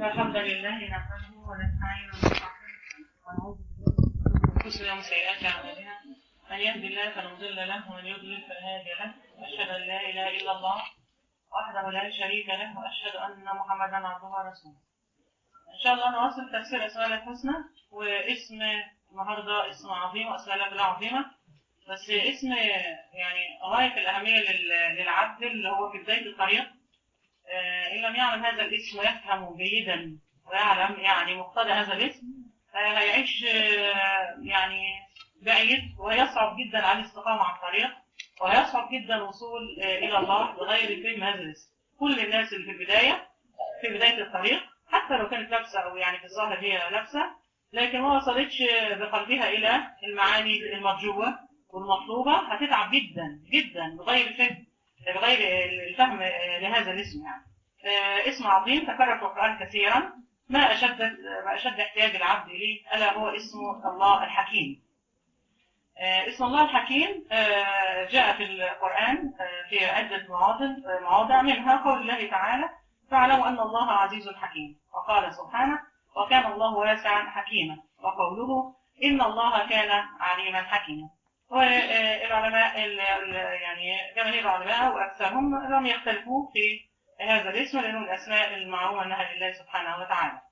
إن الحمد لله نحمده ونستعينه ونستغفره ونعوذ بالله من أنفسنا ومن سيئات أعمالنا من يهد الله فلا مضل له ومن يضلل فلا هادي له أشهد أن لا إله إلا الله وحده لا شريك له وأشهد أن محمدا عبده ورسوله إن شاء الله نواصل تفسير أسماء الله الحسنى واسم النهارده اسم عظيم وأسماء الله كلها عظيمة بس اسم يعني غاية الأهمية لل- للعبد اللي هو في بداية الطريق آه، إن لم يعلم هذا الاسم ويفهم جيدا ويعلم يعني مقتضى هذا الاسم آه، هيعيش آه، يعني بعيد وهيصعب جدا على الاستقامة على الطريق وهيصعب جدا الوصول آه، إلى الله بغير فهم هذا الاسم كل الناس اللي في البداية في بداية الطريق حتى لو كانت لابسة أو يعني في الظاهر هي لابسة لكن ما وصلتش بقلبها إلى المعاني المرجوة والمطلوبة هتتعب جدا جدا بغير فهم بغير الفهم لهذا الاسم يعني آه، اسم عظيم تكرر في القرآن كثيرا ما أشد ما أشد احتياج العبد إليه ألا هو اسم الله الحكيم آه، اسم الله الحكيم آه، جاء في القرآن آه، في عدة مواضع مواضع منها قول الله تعالى فاعلموا أن الله عزيز حكيم وقال سبحانه وكان الله واسعا حكيما وقوله إن الله كان عليما حكيما والعلماء ال- ال- يعني جماهير العلماء واكثرهم لم يختلفوا في هذا الاسم لانه من الاسماء المعروفه انها لله سبحانه وتعالى.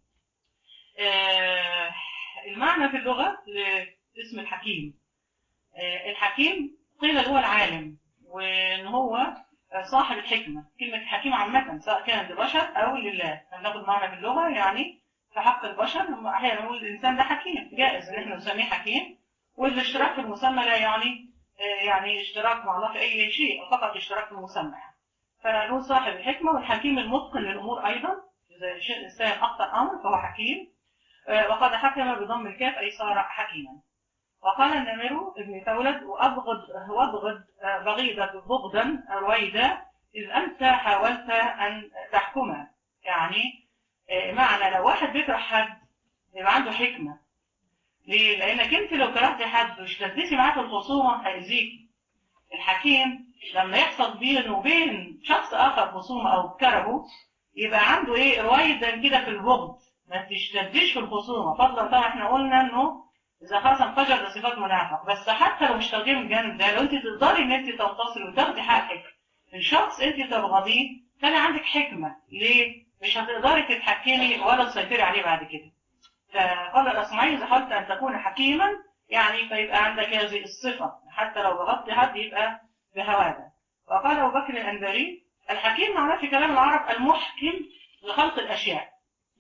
آه، المعنى في اللغه لاسم الحكيم آه، الحكيم قيل اللي هو العالم وان هو صاحب الحكمه كلمه حكيم عامه سواء كان لبشر او لله هناخد معنى في اللغه يعني في حق البشر هم احيانا نقول الانسان ده حكيم جائز ان احنا نسميه حكيم والاشتراك في المسمى لا يعني آه، يعني اشتراك مع الله في اي شيء فقط اشتراك في المسمى يعني. فنقول صاحب الحكمه والحكيم المتقن للامور ايضا اذا شيء الانسان اخطا امر فهو حكيم آه، وقد حكم بضم الكاف اي صار حكيما وقال النمر ابن ثولد وابغض وابغض آه، بغيضة بغضا رويدا اذ انت حاولت ان تحكمه يعني آه، معنى لو واحد بيكره حد يبقى عنده حكمه ليه؟ لانك انت لو كرهت حد واشتدتي معاه في الخصومه هيأذيك. الحكيم لما يحصل بينه وبين شخص اخر خصومه او كرهه يبقى عنده ايه رويدا كده في البغض ما تشتديش في الخصومه فضلا طبعا احنا قلنا انه اذا خلاص انفجر ده صفات منافق بس حتى لو مش تاخديه من الجانب ده لو انت تقدري ان انت تنتصري وتاخدي حقك من شخص انت تبغضيه كان عندك حكمه ليه؟ مش هتقدري تتحكمي ولا تسيطري عليه بعد كده. فقال الأصمعي إذا حاولت أن تكون حكيما يعني فيبقى عندك هذه الصفة حتى لو بغضت حد يبقى بهواده وقال أبو بكر الأنباري الحكيم معناه في كلام العرب المحكم لخلق الأشياء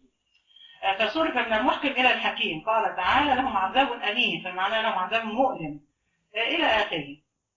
آه، فصرف من المحكم إلى الحكيم قال تعالى لهم عذاب أليم فمعناه لهم عذاب مؤلم آه، إلى آخره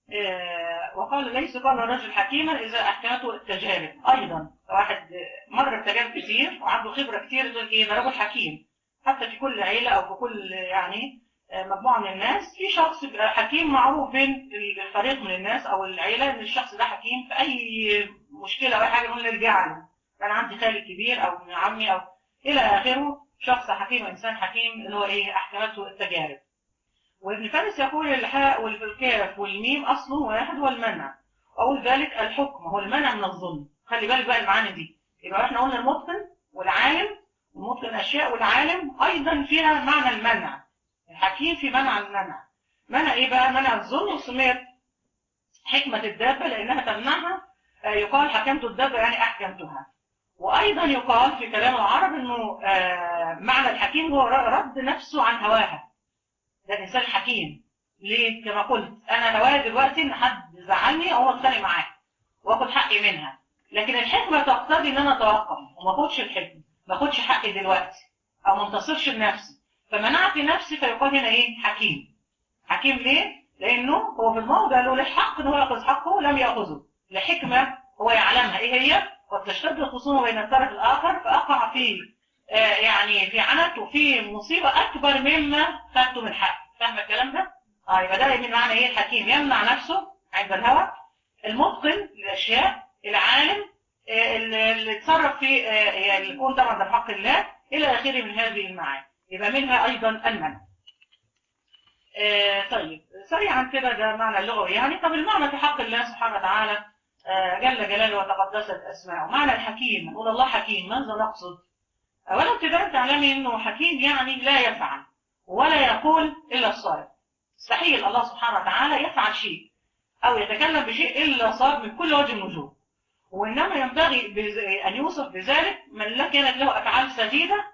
آه، وقال ليس قال الرجل حكيما إذا أحكمته التجارب أيضا واحد مر بتجارب كتير وعنده خبرة كتير يقول إيه ده رجل حكيم حتى في كل عيلة أو في كل يعني آه، مجموعة من الناس في شخص بيبقى حكيم معروف بين الفريق من الناس أو العيلة إن الشخص ده حكيم في أي مشكلة أو أي حاجة نقول نرجع له كان عندي خالي كبير أو ابن عمي أو إلى آخره شخص حكيم وإنسان حكيم اللي هو إيه أحكمته التجارب وابن فارس يقول الحاء والكاف والميم أصله واحد والمنع أقول ذلك الحكم هو المنع من الظلم خلي بالك بقى المعاني دي يبقى احنا قلنا المتقن والعالم المتقن الأشياء والعالم أيضا فيها معنى المنع الحكيم في منع المنع منع إيه بقى منع الظلم وسميت حكمة الدابة لأنها تمنعها آه، يقال حكمت الدابة يعني أحكمتها وأيضا يقال في كلام العرب أنه آه، معنى الحكيم هو رد نفسه عن هواها ده الإنسان حكيم ليه؟ كما قلت أنا هوايا دلوقتي إن حد زعلني أو أتخانق معاه وآخد حقي منها لكن الحكمة تقتضي إن أنا أتوقف وما أخدش الحكمة ما أخدش حقي دلوقتي أو ما انتصرش لنفسي فمنعت نفسي فيقال هنا إيه؟ حكيم حكيم ليه؟ لأنه هو في الموضع له له حق إن هو يأخذ حقه لم يأخذه لحكمة هو يعلمها إيه هي؟ قد تشتد الخصومة بين الطرف الآخر فأقع في آه، يعني في عنت وفي مصيبة أكبر مما خدته من حق فاهم الكلام ده؟ اه يبقى ده من معنى ايه الحكيم يمنع نفسه عند الهوى المتقن للاشياء العالم آه، اللي اللي اتصرف في آه، يعني الكون طبعا ده بحق الله الى اخره من هذه المعاني يبقى منها ايضا المنع آه، طيب سريعا كده ده معنى اللغوي يعني طب المعنى في حق الله سبحانه وتعالى آه، جل جلاله وتقدست اسماؤه معنى الحكيم نقول الله حكيم ماذا نقصد اولا ابتداء تعلمي انه حكيم يعني لا يفعل ولا يقول الا الصائب مستحيل الله سبحانه وتعالى يفعل شيء او يتكلم بشيء الا صار من كل وجه من الوجوه وانما ينبغي بز- ان يوصف بذلك من لا كانت له افعال سديده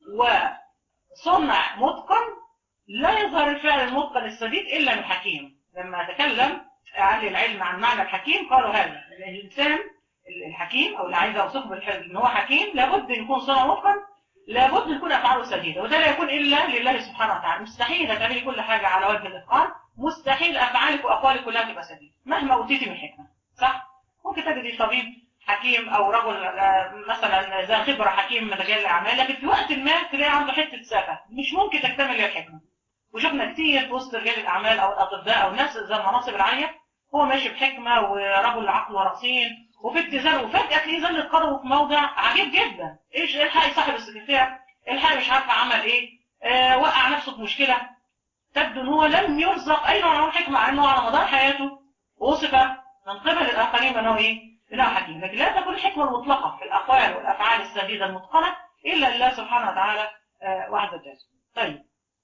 وصنع متقن لا يظهر الفعل المتقن السديد الا من حكيم لما تكلم اهل العلم عن معنى الحكيم قالوا هذا الانسان الحكيم او اللي عايز اوصفه بالحلم ان هو حكيم لابد ان يكون صنع متقن لابد ان يكون افعاله سديده وده لا يكون الا لله سبحانه وتعالى مستحيل هتعملي كل حاجه على وجه الاتقان مستحيل افعالك واقوالك كلها تبقى سديده مهما اوتيتي من حكمه صح ممكن تجدي طبيب حكيم او رجل آه، مثلا ذا خبره حكيم من رجال الاعمال لكن في وقت ما تلاقي عنده حته سفه مش ممكن تكتمل الحكمه وشفنا كتير في وسط رجال الاعمال او الاطباء او الناس ذا المناصب العاليه هو ماشي بحكمه ورجل عقل ورصين وفي اتزان وفجاه تلاقيه زلت قدمه في موضع عجيب جدا ايش الحقي صاحب السكرتير الحقي مش عارفه عمل ايه آه وقع نفسه في مشكله تبدو ان هو لم يرزق اي نوع من الحكمه مع انه على مدار حياته وصف من قبل الاخرين انه ايه؟ انه حكيم، لكن لا تكون الحكمه المطلقه في الاقوال والافعال السديده المتقنه الا لله سبحانه وتعالى آه، وحده وجل. طيب.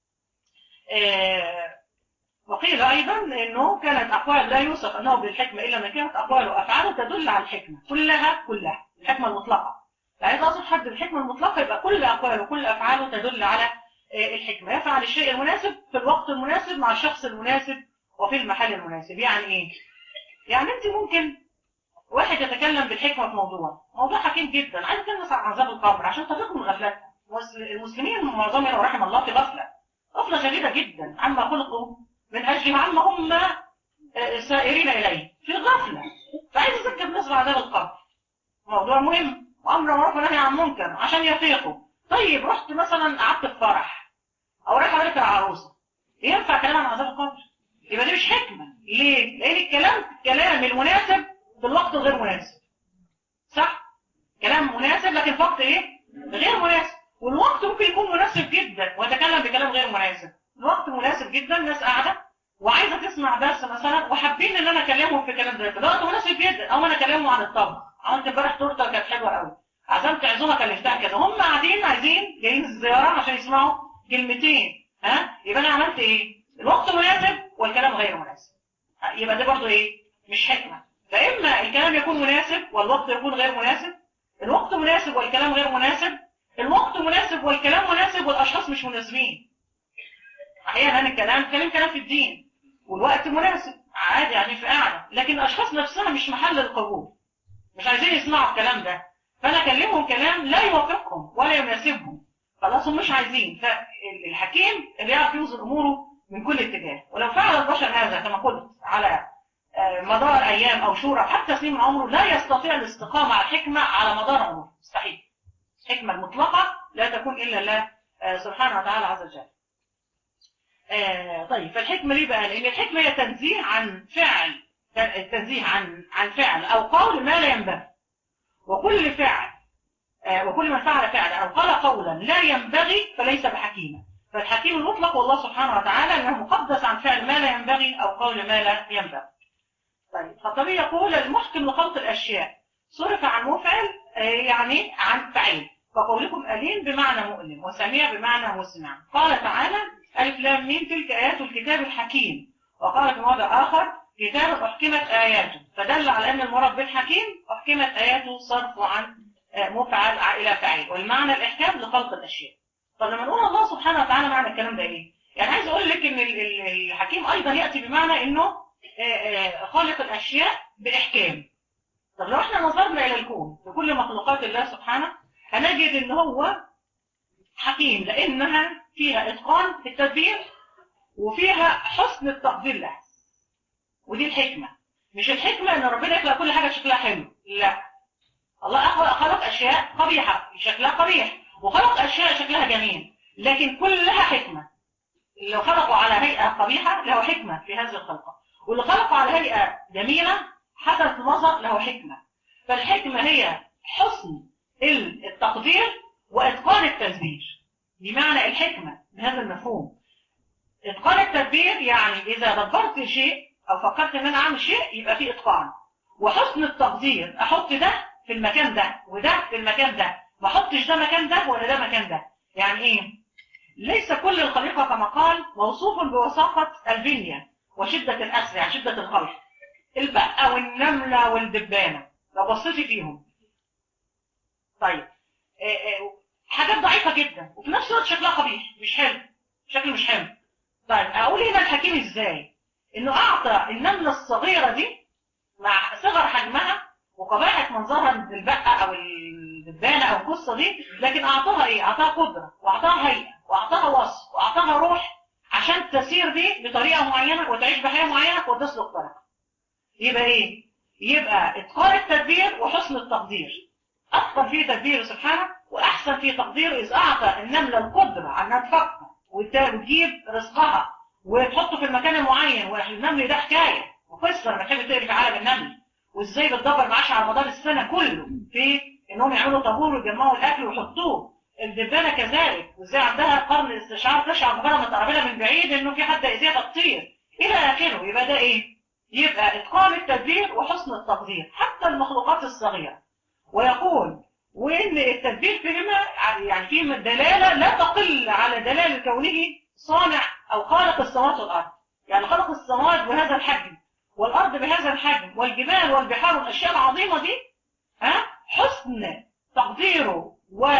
آه، وقيل ايضا انه كانت اقوال لا يوصف انه بالحكمه الا ما كانت اقواله وافعاله تدل على الحكمه كلها كلها الحكمه المطلقه. عايز اقصد حد بالحكمه المطلقه يبقى كل اقواله وكل افعاله تدل على آه، الحكمه، يفعل الشيء المناسب في الوقت المناسب مع الشخص المناسب وفي المحل المناسب، يعني ايه؟ يعني انت ممكن واحد يتكلم بالحكمه في موضوع، موضوع حكيم جدا، عايز يتكلم مثلا عن عذاب القبر عشان تفيق من غفلتها، مس- المسلمين معظمهم ورحم الله في غفله، غفله شديده جدا عما خلقوا من اجله عما هم آه، سائرين اليه، في غفله، فعايز يذكر الناس بعذاب القبر. موضوع مهم وامر معروف ونهي عن منكر عشان يفيقوا. طيب رحت مثلا قعدت في فرح او رايح اوريك العروسه ينفع كلام عن عذاب القبر؟ يبقى دي مش حكمه، ليه؟ لان الكلام الكلام المناسب في الوقت الغير مناسب. صح؟ كلام مناسب لكن في وقت ايه؟ غير مناسب، والوقت ممكن يكون مناسب جدا واتكلم بكلام غير مناسب. الوقت مناسب جدا الناس قاعده وعايزه تسمع درس مثلا وحابين ان انا اكلمهم في كلام زي كده، الوقت مناسب جدا او انا اكلمهم عن الطبخ، عملت امبارح تورته كانت حلوه قوي. عزمت عزومه كلفتها كذا، هم قاعدين عايزين جايين الزياره عشان يسمعوا كلمتين، ها؟ يبقى انا عملت ايه؟ الوقت مناسب والكلام غير مناسب. يبقى ده برضو ايه؟ مش حكمه. فاما الكلام يكون مناسب والوقت يكون غير مناسب، الوقت مناسب والكلام غير مناسب، الوقت مناسب والكلام مناسب والاشخاص مش مناسبين. احيانا الكلام كلام كلام في الدين والوقت مناسب عادي يعني في قاعده لكن الاشخاص نفسها مش محل القبول مش عايزين يسمعوا الكلام ده فانا اكلمهم كلام لا يوافقهم ولا يناسبهم خلاص هم مش عايزين فالحكيم اللي يعرف يوزن اموره من كل اتجاه ولو فعل البشر هذا كما قلت على آه، مدار ايام او شهور او حتى سنين من عمره لا يستطيع الاستقامه على الحكمه على مدار عمره مستحيل الحكمه المطلقه لا تكون الا الله آه، سبحانه وتعالى عز وجل آه طيب فالحكمة ليه بقى؟ لأن الحكمة هي تنزيه عن فعل التنزيه عن عن فعل أو قول ما لا ينبغي وكل فعل آه وكل من فعل فعلا أو قال قولا لا ينبغي فليس بحكيما فالحكيم المطلق والله سبحانه وتعالى أنه مقدس عن فعل ما لا ينبغي أو قول ما لا ينبغي طيب الخطابي يقول المحكم لخلق الأشياء صرف عن مفعل آه يعني عن فعيل فقولكم أليم بمعنى مؤلم وسميع بمعنى مسمع قال تعالى ألف لام ميم تلك آيات الكتاب الحكيم وقال في موضع آخر كتاب أحكمت آياته فدل على أن المراد بالحكيم أحكمت آياته صرف عن آه، مفعل إلى فعيل والمعنى الإحكام لخلق الأشياء طب لما نقول الله سبحانه وتعالى معنى الكلام ده إيه؟ يعني عايز أقول لك إن ال- ال- الحكيم أيضا يأتي بمعنى إنه آه، آه، خالق الأشياء بإحكام طب لو احنا نظرنا إلى الكون بكل مخلوقات الله سبحانه هنجد إن هو حكيم لأنها فيها إتقان في التدبير وفيها حسن التقدير لها ودي الحكمة مش الحكمة إن ربنا يخلق كل حاجة شكلها حلو لا الله أخلق خلق أشياء قبيحة شكلها قبيح وخلق أشياء شكلها جميل لكن كلها حكمة اللي خلقوا على هيئة قبيحة له حكمة في هذه الخلقة واللي خلقوا على هيئة جميلة حسنة النظر له حكمة فالحكمة هي حسن التقدير وإتقان التدبير بمعنى الحكمة بهذا المفهوم إتقان التدبير يعني إذا دبرت شيء أو فكرت إن أنا أعمل شيء يبقى فيه إتقان وحسن التقدير أحط ده في المكان ده وده في المكان ده ما احطش ده مكان ده ولا ده مكان ده يعني ايه ليس كل الخليقه كما قال موصوف بوساقه البنيه وشده الاسر يعني شده الخلق البقه والنمله والدبانه لو بصيتي فيهم طيب حاجات ضعيفه جدا وفي نفس الوقت شكلها قبيح مش حلو شكل مش حلو طيب اقول هنا الحكيم ازاي انه اعطى النمله الصغيره دي مع صغر حجمها وقباحه منظرها البقه او الدبانه او القصه دي لكن اعطاها ايه اعطاها قدره واعطاها هيئه واعطاها وصف واعطاها روح عشان تسير دي بطريقه معينه وتعيش بحياه معينه وتسلك طريقها يبقى ايه يبقى اتقان التدبير وحسن التقدير اتقن فيه تدبيره سبحانه واحسن فيه تقديره اذ اعطى النمله القدره على انها تفكر وتجيب رزقها وتحطه في المكان المعين والنمل ده حكايه وقصه لما تحب تقري في عالم النمل وازاي بتدبر معاش على مدار السنه كله في انهم يعملوا طابور ويجمعوا الاكل ويحطوه الدبانه كذلك وازاي عندها قرن استشعار تشعر مجرد ما تقربها من بعيد انه في حد ايديها تطير الى اخره يبقى ده ايه؟ يبقى اتقان التدبير وحسن التقدير حتى المخلوقات الصغيره ويقول وان التدبير فيهما يعني فيه دلاله لا تقل على دلاله كونه صانع او خالق السماوات والارض يعني خلق السماوات بهذا الحجم والارض بهذا الحجم والجبال والبحار والاشياء العظيمه دي ها حسن تقديره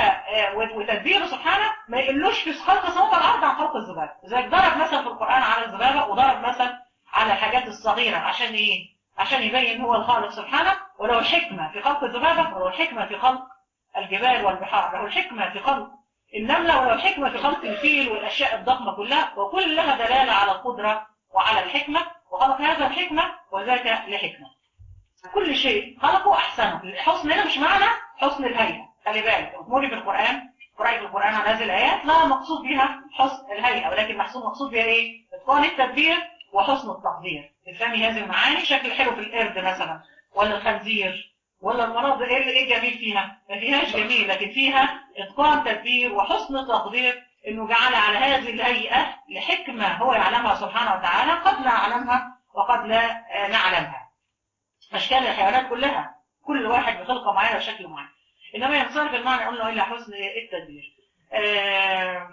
وتدبيره سبحانه ما يقلوش في خلق السماوات والارض عن خلق الذباب زي ضرب مثلا في القران على الذبابه وضرب مثلا على الحاجات الصغيره عشان ايه عشان يبين هو الخالق سبحانه ولو الحكمه في خلق الذبابه ولو الحكمه في خلق الجبال والبحار له الحكمه في خلق النمله ولو الحكمه في خلق الفيل والاشياء الضخمه كلها وكلها دلاله على القدره وعلى الحكمه وخلق هذا الحكمه وذاك لحكمه كل شيء خلقه احسنه الحسن هنا مش معنى حسن الهيئه خلي بالك اموري في القران قراءة القرآن على هذه الآيات لا مقصود بها حسن الهيئة ولكن محسوب مقصود بها إيه؟ إتقان التدبير وحسن التقدير تفهمي هذه المعاني شكل حلو في القرد مثلا ولا الخنزير ولا المناظر ايه ايه الجميل فيها ما فيهاش جميل لكن فيها اتقان تدبير وحسن تقدير انه جعل على هذه الهيئه لحكمه هو يعلمها سبحانه وتعالى قد نعلمها وقد لا نعلمها اشكال الحيوانات كلها كل واحد بخلقه معينه وشكل معين انما ينصرف المعنى قلنا الى حسن التدبير آه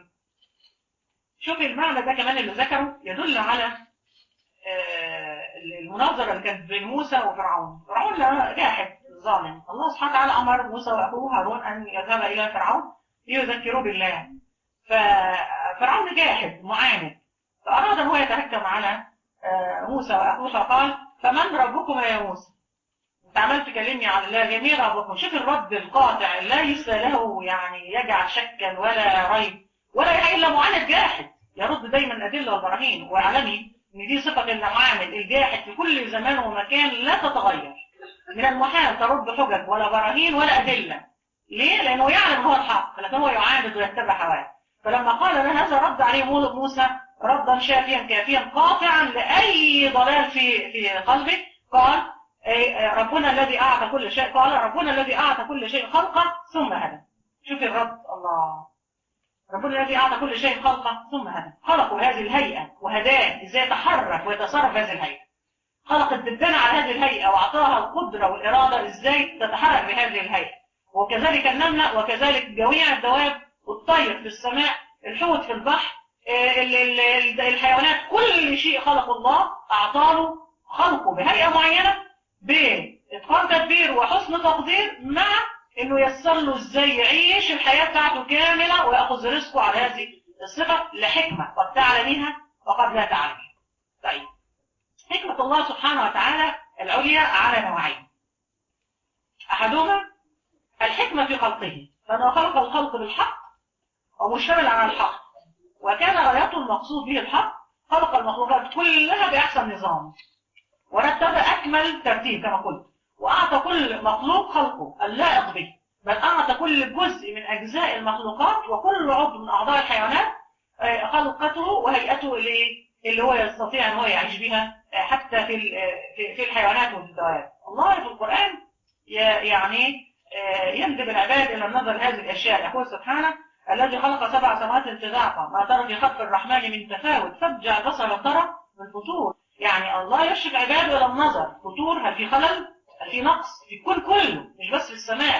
شوفي المعنى ده كمان اللي ذكره يدل على المناظرة اللي كانت بين موسى وفرعون فرعون جاحد ظالم الله سبحانه وتعالى أمر موسى وأخوه هارون أن يذهب إلى فرعون ليذكروا بالله ففرعون جاحد معاند فأراد أن هو يتهكم على موسى وأخوه فقال فمن ربكما يا موسى انت عمال تكلمني على الله جميل ربكم شوف الرد القاطع ليس له يعني يجعل شكا ولا ريب ولا إلا معاند جاحد يرد دايما الأدلة والبراهين واعلمي ان دي صفة المعامل الجاحد في كل زمان ومكان لا تتغير من المحال ترد حجج ولا براهين ولا أدلة ليه؟ لأنه يعلم ان هو الحق لكن هو يعاند ويتبع هواه فلما قال له هذا رد عليه موسى ردا شافيا كافيا قاطعا لأي ضلال في في قلبه قال ربنا الذي أعطى كل شيء قال ربنا الذي أعطى كل شيء خلقه ثم هدى شوفي الرد الله ربنا الذي أعطى كل شيء خلقه ثم هدى خلقه هذه الهيئة وهداه إزاي يتحرك ويتصرف هذه الهيئة خلق الدبانة على هذه الهيئة وأعطاها القدرة والإرادة إزاي تتحرك بهذه الهيئة وكذلك النملة وكذلك جميع الدواب والطير في السماء الحوت في البحر الحيوانات كل شيء خلق الله أعطاه خلقه بهيئة معينة بإتقان تدبير وحسن تقدير مع انه يسر له ازاي يعيش الحياة بتاعته كاملة ويأخذ رزقه على هذه الصفة لحكمة قد تعلميها وقد لا تعلميها طيب حكمة الله سبحانه وتعالى العليا على نوعين احدهما الحكمة في خلقه فانه خلق الخلق بالحق ومشتمل على الحق وكان غايته المقصود به الحق خلق المخلوقات كلها بأحسن نظام ورتب أكمل ترتيب كما قلت وأعطى كل مخلوق خلقه اللائق به بل أعطى كل جزء من أجزاء المخلوقات وكل عضو من أعضاء الحيوانات خلقته وهيئته اللي, اللي هو يستطيع أن هو يعيش بها حتى في في الحيوانات والدواب الله في القرآن يعني يندب العباد إلى النظر لهذه الأشياء يقول سبحانه الذي خلق سبع سماوات طباقا ما ترى في خلق الرحمن من تفاوت فارجع البصر ترى من فطور يعني الله يرشد عباده إلى النظر فطور هل في خلل هل في نقص في الكون كله مش بس في السماء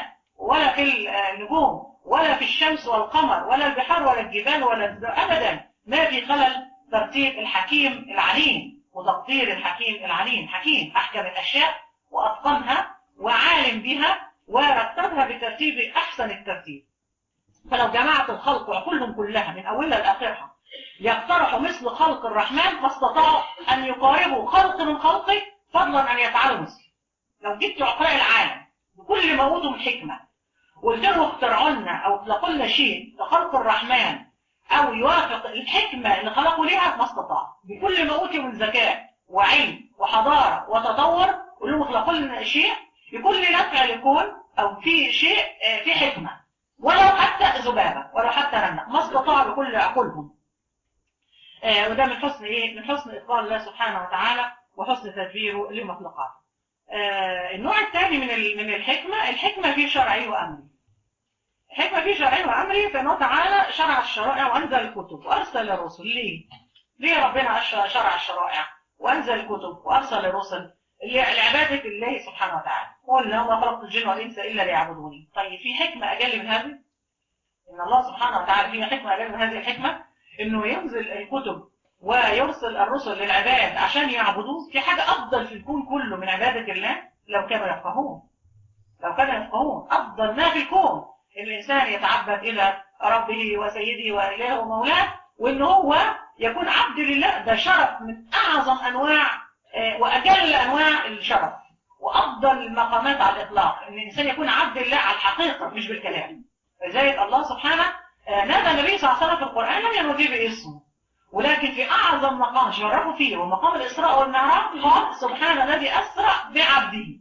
ولا في النجوم ولا في الشمس والقمر ولا البحار ولا الجبال ولا الز- ابدا ما في خلل ترتيب الحكيم العليم وتقدير الحكيم العليم حكيم احكم الاشياء واتقنها وعالم بها ورتبها بترتيب احسن الترتيب فلو جمعت الخلق وعقولهم كلها من اولها لاخرها يقترحوا مثل خلق الرحمن ما استطاعوا ان يقاربوا خلق من خلقه فضلا ان يفعلوا مثله لو جبت عقلاء العالم بكل ما اوتوا من حكمه وقلت لهم اخترعوا لنا او اطلقوا لنا شيء كخلق الرحمن او يوافق الحكمه اللي خلقوا ليها ما استطاعوا بكل ما اوتوا من ذكاء وعلم وحضاره وتطور قول لهم اخلقوا لنا شيء يكون لي نفع للكون او في شيء آه، في حكمه ولو حتى ذبابه ولو حتى نمله ما استطاعوا بكل عقولهم آه، وده من حسن ايه من حسن اتقان الله سبحانه وتعالى وحسن تدبيره لمخلوقاته آه، النوع الثاني من ال- من الحكمه الحكمه في شرعي وامري الحكمه في شرعي وامري فانه تعالى شرع الشرائع وانزل الكتب وارسل الرسل ليه ليه ربنا أش- شرع الشرائع وانزل الكتب وارسل الرسل ل- لعباده الله سبحانه وتعالى قلنا وما خلقت الجن والانس الا ليعبدوني طيب في حكمه اجل من هذه ان الله سبحانه وتعالى في حكمه اجل من هذه الحكمه انه ينزل الكتب ويرسل الرسل للعباد عشان يعبدوه في حاجه افضل في الكون كله من عباده الله لو كانوا يفقهون لو كانوا يفقهون افضل ما في الكون ان الانسان يتعبد الى ربه وسيده والهه ومولاه وان هو يكون عبد لله ده شرف من اعظم انواع آه، واجل انواع الشرف وافضل المقامات على الاطلاق ان الانسان يكون عبد لله على الحقيقه مش بالكلام لذلك الله سبحانه آه، نادى النبي صلى الله عليه وسلم في القران لم يناديه باسمه ولكن في اعظم مقام شرفه فيه ومقام الاسراء والمعراج قال سبحان الذي اسرى بعبده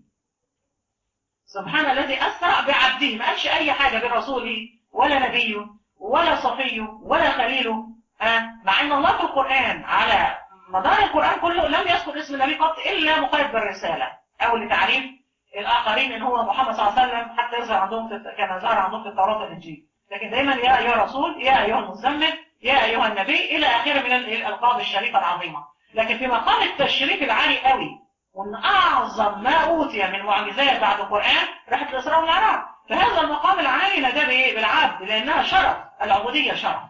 سبحان الذي أسرع بعبده ما قالش أي حاجة برسوله ولا نبيه ولا صفيه ولا خليله ها مع أن الله في القرآن على مدار القرآن كله لم يذكر اسم النبي قط إلا مقيد بالرسالة أو لتعريف الآخرين إن هو محمد صلى الله عليه وسلم حتى يظهر عندهم في كما ظهر عندهم في التوراة والإنجيل لكن دايما يا أيها الرسول يا أيها المزمل يا أيها النبي إلى آخره من الألقاب الشريفة العظيمة لكن في مقام التشريف العالي قوي وان اعظم ما اوتي من معجزات بعد القران رحله الاسراء والمعراج فهذا المقام العالي نادى بايه بالعبد لانها شرف العبوديه شرف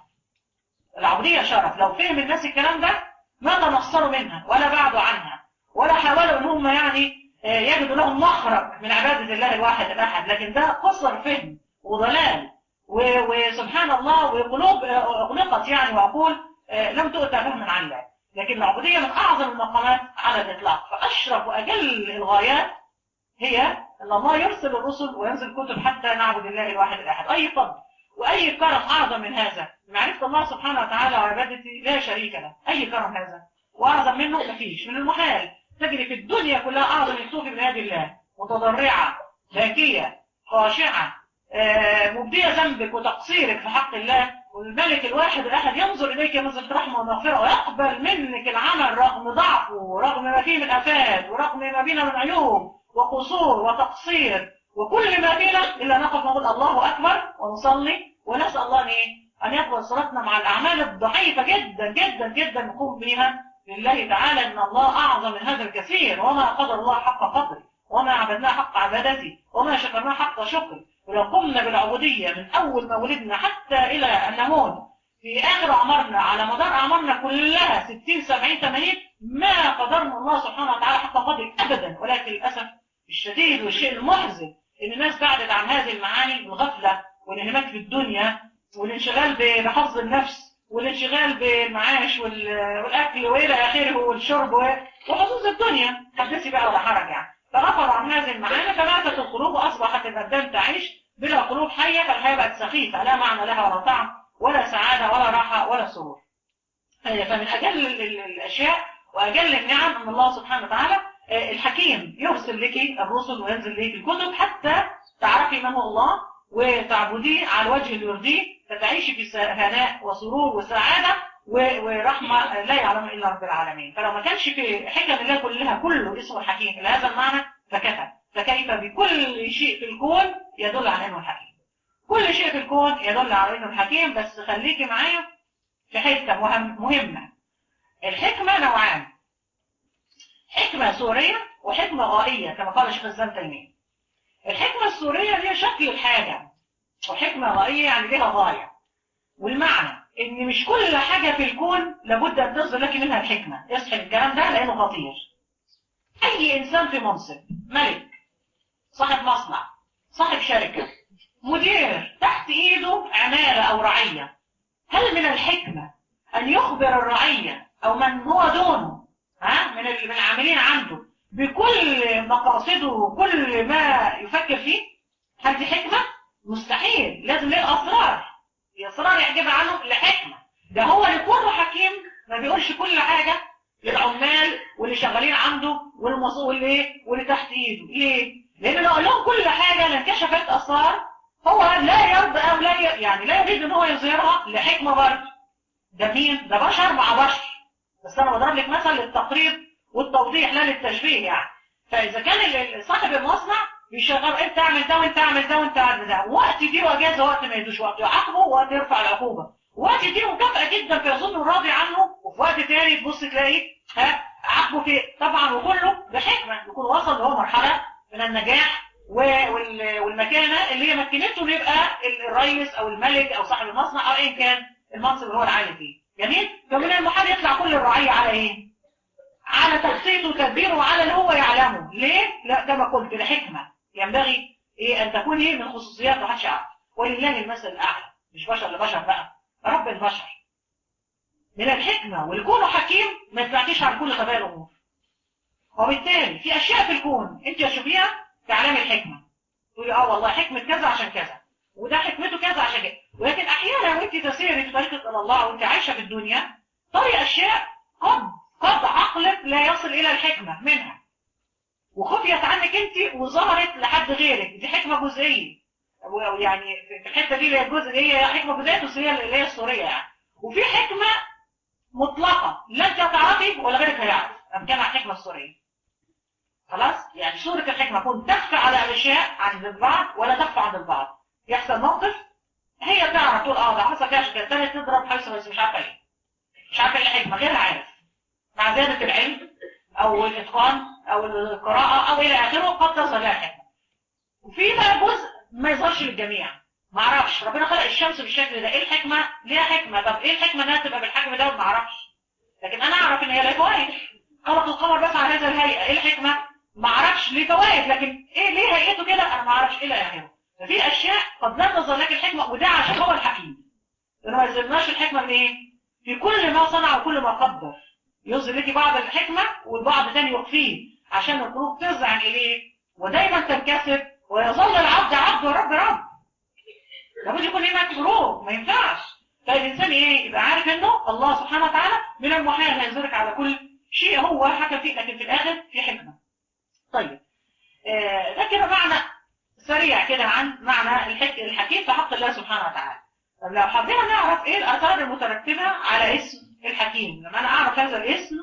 العبوديه شرف لو فهم الناس الكلام ده ما تنصروا منها ولا بعدوا عنها ولا حاولوا ان هم يعني آه، يجدوا لهم مخرج من عباده الله الواحد الاحد لكن ده قصر فهم وضلال و- وسبحان الله وقلوب آه، اغلقت يعني وعقول آه، لم تؤتى فهما عن الله لكن العبودية من أعظم المقامات على الإطلاق فأشرف وأجل الغايات هي أن الله يرسل الرسل وينزل كتب حتى نعبد الله الواحد الأحد أي فضل وأي كرم أعظم من هذا معرفة الله سبحانه وتعالى وعبادته لا شريك له أي كرم هذا وأعظم منه مفيش من المحال تجري في الدنيا كلها أعظم الصوف من يد الله متضرعة باكية خاشعة آه، مبدية ذنبك وتقصيرك في حق الله والملك الواحد الأحد ينظر إليك نظرة رحمة ومغفرة ويقبل منك العمل رغم ضعفه ورغم ما فيه من آفات ورغم ما فينا من عيوب وقصور وتقصير وكل ما فينا إلا نقف نقول الله أكبر ونصلي ونسأل الله أن إيه؟ أن يقبل صلاتنا مع الأعمال الضعيفة جدا جدا جدا نقوم بها لله تعالى إن الله أعظم من هذا الكثير وما قدر الله حق قدره وما عبدناه حق عبادته وما شكرناه حق شكره ولو قمنا بالعبودية من أول ما ولدنا حتى إلى أن نموت في آخر أعمارنا على مدار أعمارنا كلها 60 70 80 ما قدرنا الله سبحانه وتعالى حق قدره أبدا ولكن للأسف الشديد والشيء المحزن إن الناس بعدت عن هذه المعاني الغفلة والانهماك في الدنيا والانشغال ب- بحظ النفس والانشغال بالمعاش وال- والأكل وإلى آخره والشرب و- وحظوظ الدنيا حدثي بقى ولا حرج يعني فغفلوا عن هذه المعاني فماتت القلوب وأصبحت الأبدان تعيش بلا قلوب حية فالحياة بقت سخيفة لا معنى لها ولا طعم ولا سعادة ولا راحة ولا سرور آه، فمن أجل ال- ال- الأشياء وأجل النعم أن الله سبحانه وتعالى آه، الحكيم يرسل لك الرسل وينزل لك الكتب حتى تعرفي من هو الله وتعبديه على الوجه اللي يرضيه فتعيشي في س- هناء وسرور وسعادة و- ورحمة لا يعلمها إلا رب العالمين فلو ما كانش في حكم الله كلها كله اسمه حكيم لهذا المعنى فكفى فكيف بكل شيء في الكون يدل على أنه الحكيم كل شيء في الكون يدل على أنه الحكيم بس خليكي معايا في حتة مهم مهمة الحكمة نوعان حكمة سورية وحكمة غائية كما قال شيخ الإسلام تيمية الحكمة السورية دي شكل الحاجة وحكمة غائية يعني ليها غاية والمعنى ان مش كل حاجة في الكون لابد ان تصدر لك منها الحكمة اصحي الكلام ده لانه خطير اي انسان في منصب ملك صاحب مصنع صاحب شركة مدير تحت ايده عمالة او رعية هل من الحكمة ان يخبر الرعية او من هو دونه ها من من العاملين عنده بكل مقاصده وكل ما يفكر فيه هل دي حكمة مستحيل لازم ليه الاسرار الاسرار يحجبها عنه لحكمة ده هو لكونه حكيم ما بيقولش كل حاجة للعمال واللي شغالين عنده والمص- واللي واللي تحت ايده ليه لان لو قال لهم كل حاجة لانكشفت اسرار هو لا يرضى او لا ي... يعني لا يريد ان هو يظهرها لحكمة برضه ده مين ده بشر مع بشر بس انا بضرب لك مثل للتقريب والتوضيح لا للتشبيه يعني فاذا كان ال- ال- صاحب المصنع بيشغل انت اعمل ده وانت اعمل ده وانت اعمل ده وقت يديله اجازه وقت ما يدوش وقت يعاقبه وقت يرفع العقوبه وقت يديله مكافاه جدا فيظن راضي عنه وفي وقت تاني تبص تلاقيه ها عاقبه في طبعا وكله بحكمه يكون وصل له مرحله من النجاح و- وال- والمكانه اللي هي مكنته انه يبقى ال- الرئيس او الملك او صاحب المصنع او ايا كان المنصب اللي هو العالي فيه جميل فمن المحال يطلع كل الرعيه على ايه على تخطيطه وتدبيره وعلى اللي هو يعلمه ليه لا كما قلت لحكمه ينبغي ايه ان تكون ايه من خصوصيات ما حدش يعرف ولله المثل الاعلى مش بشر لبشر بقى رب البشر من الحكمه والكون حكيم ما يطلعكيش عن كل خبايا الامور وبالتالي في اشياء في الكون انت تشوفيها تعلمي الحكمه تقولي اه والله حكمه كذا عشان كذا وده حكمته كذا عشان كذا ولكن احيانا وانت تسيري في طريقك الى الله وانت عايشه في الدنيا تري اشياء قد قد عقلك لا يصل الى الحكمه منها وخفيت عنك انت وظهرت لحد غيرك دي حكمه جزئيه و- يعني في الحته دي اللي هي الجزء اللي هي حكمه جزئيه بس هي اللي هي السوريه يعني وفي حكمه مطلقه لا انت هتعرفي ولا غيرك هيعرف امكانها الحكمه السوريه خلاص يعني صورة الحكمة تكون تخفى على الأشياء عند البعض ولا تخفى عند البعض يحصل موقف هي تعرف تقول اه ده حصل كده عشان كده التانية تضرب حيث بس مش عارفة ليه مش عارفة ايه الحكمة غيرها عارف مع زيادة العلم أو الإتقان أو القراءة أو إلى آخره قد تظهر لها الحكمة وفي بقى جزء ما يظهرش للجميع ما اعرفش ربنا خلق الشمس بالشكل ده ايه الحكمة ليها حكمة طب ايه الحكمة انها تبقى بالحجم ده ما اعرفش لكن انا اعرف ان هي لها فوائد خلق القمر بس على هذا الهيئة ايه الحكمة ما اعرفش ليه فوائد لكن ايه ليه هيئته كده انا ما اعرفش ايه لا يعني ففي اشياء قد لا تظهر لك الحكمة وده عشان هو الحكيم لانه ما يظهرناش الحكمة من ايه في كل ما صنع وكل ما قدر يظهر لك بعض الحكمة والبعض تاني يخفيه عشان القلوب ترجع اليه ودايما تنكسر ويظل العبد عبد ورب رب لابد يكون هناك فروق ما ينفعش فالإنسان إيه يبقى عارف إنه الله سبحانه وتعالى من المحال هيزورك على كل شيء هو حكم فيه لكن في الآخر في حكمة طيب آه ده كده معنى سريع كده عن معنى الحك... الحكيم في حق الله سبحانه وتعالى طب لو حبينا نعرف ايه الآثار المترتبة على اسم الحكيم لما أنا أعرف هذا الاسم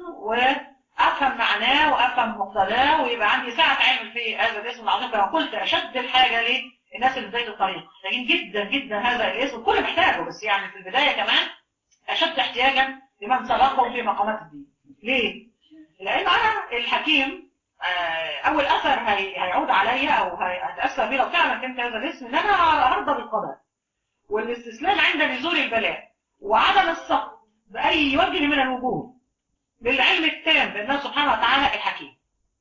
وأفهم معناه وأفهم مقتضاه ويبقى عندي سعة علم في هذا الاسم العظيم كما قلت أشد الحاجة ليه الناس اللي في بداية الطريق محتاجين جدا جدا هذا الاسم الكل محتاجه بس يعني في البداية كمان أشد احتياجا لمن سبقهم في مقامات الدين ليه؟ لأن أنا الحكيم آه، أول أثر هي- هيعود عليا أو هي- هتأثر بيه لو فعلا فهمت هذا الاسم إن أنا هرضى بالقدر والاستسلام عند نزول البلاء وعدم السقط بأي وجه من الوجوه بالعلم التام بأنه سبحانه وتعالى الحكيم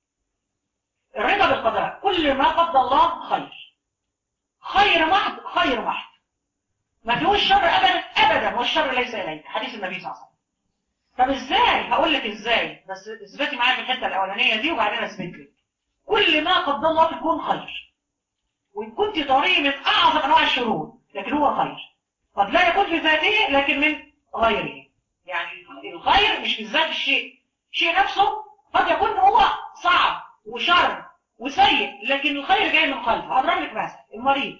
الرضا بالقضاء كل ما قضى الله خير خير محض خير محض ما فيهوش شر ابدا ابدا والشر ليس اليك حديث النبي صلى الله عليه وسلم طب ازاي هقول لك ازاي بس اثبتي معايا في الحته الاولانيه دي وبعدين اثبت لك كل ما قضى الله في الكون خير وان كنت طريق من اعظم انواع الشرور لكن هو خير قد لا يكون في ذاته لكن من غيره يعني الخير مش في ذات الشيء الشيء نفسه قد يكون هو صعب وشر وسيء لكن الخير جاي من قلبه هضرب لك مثل المريض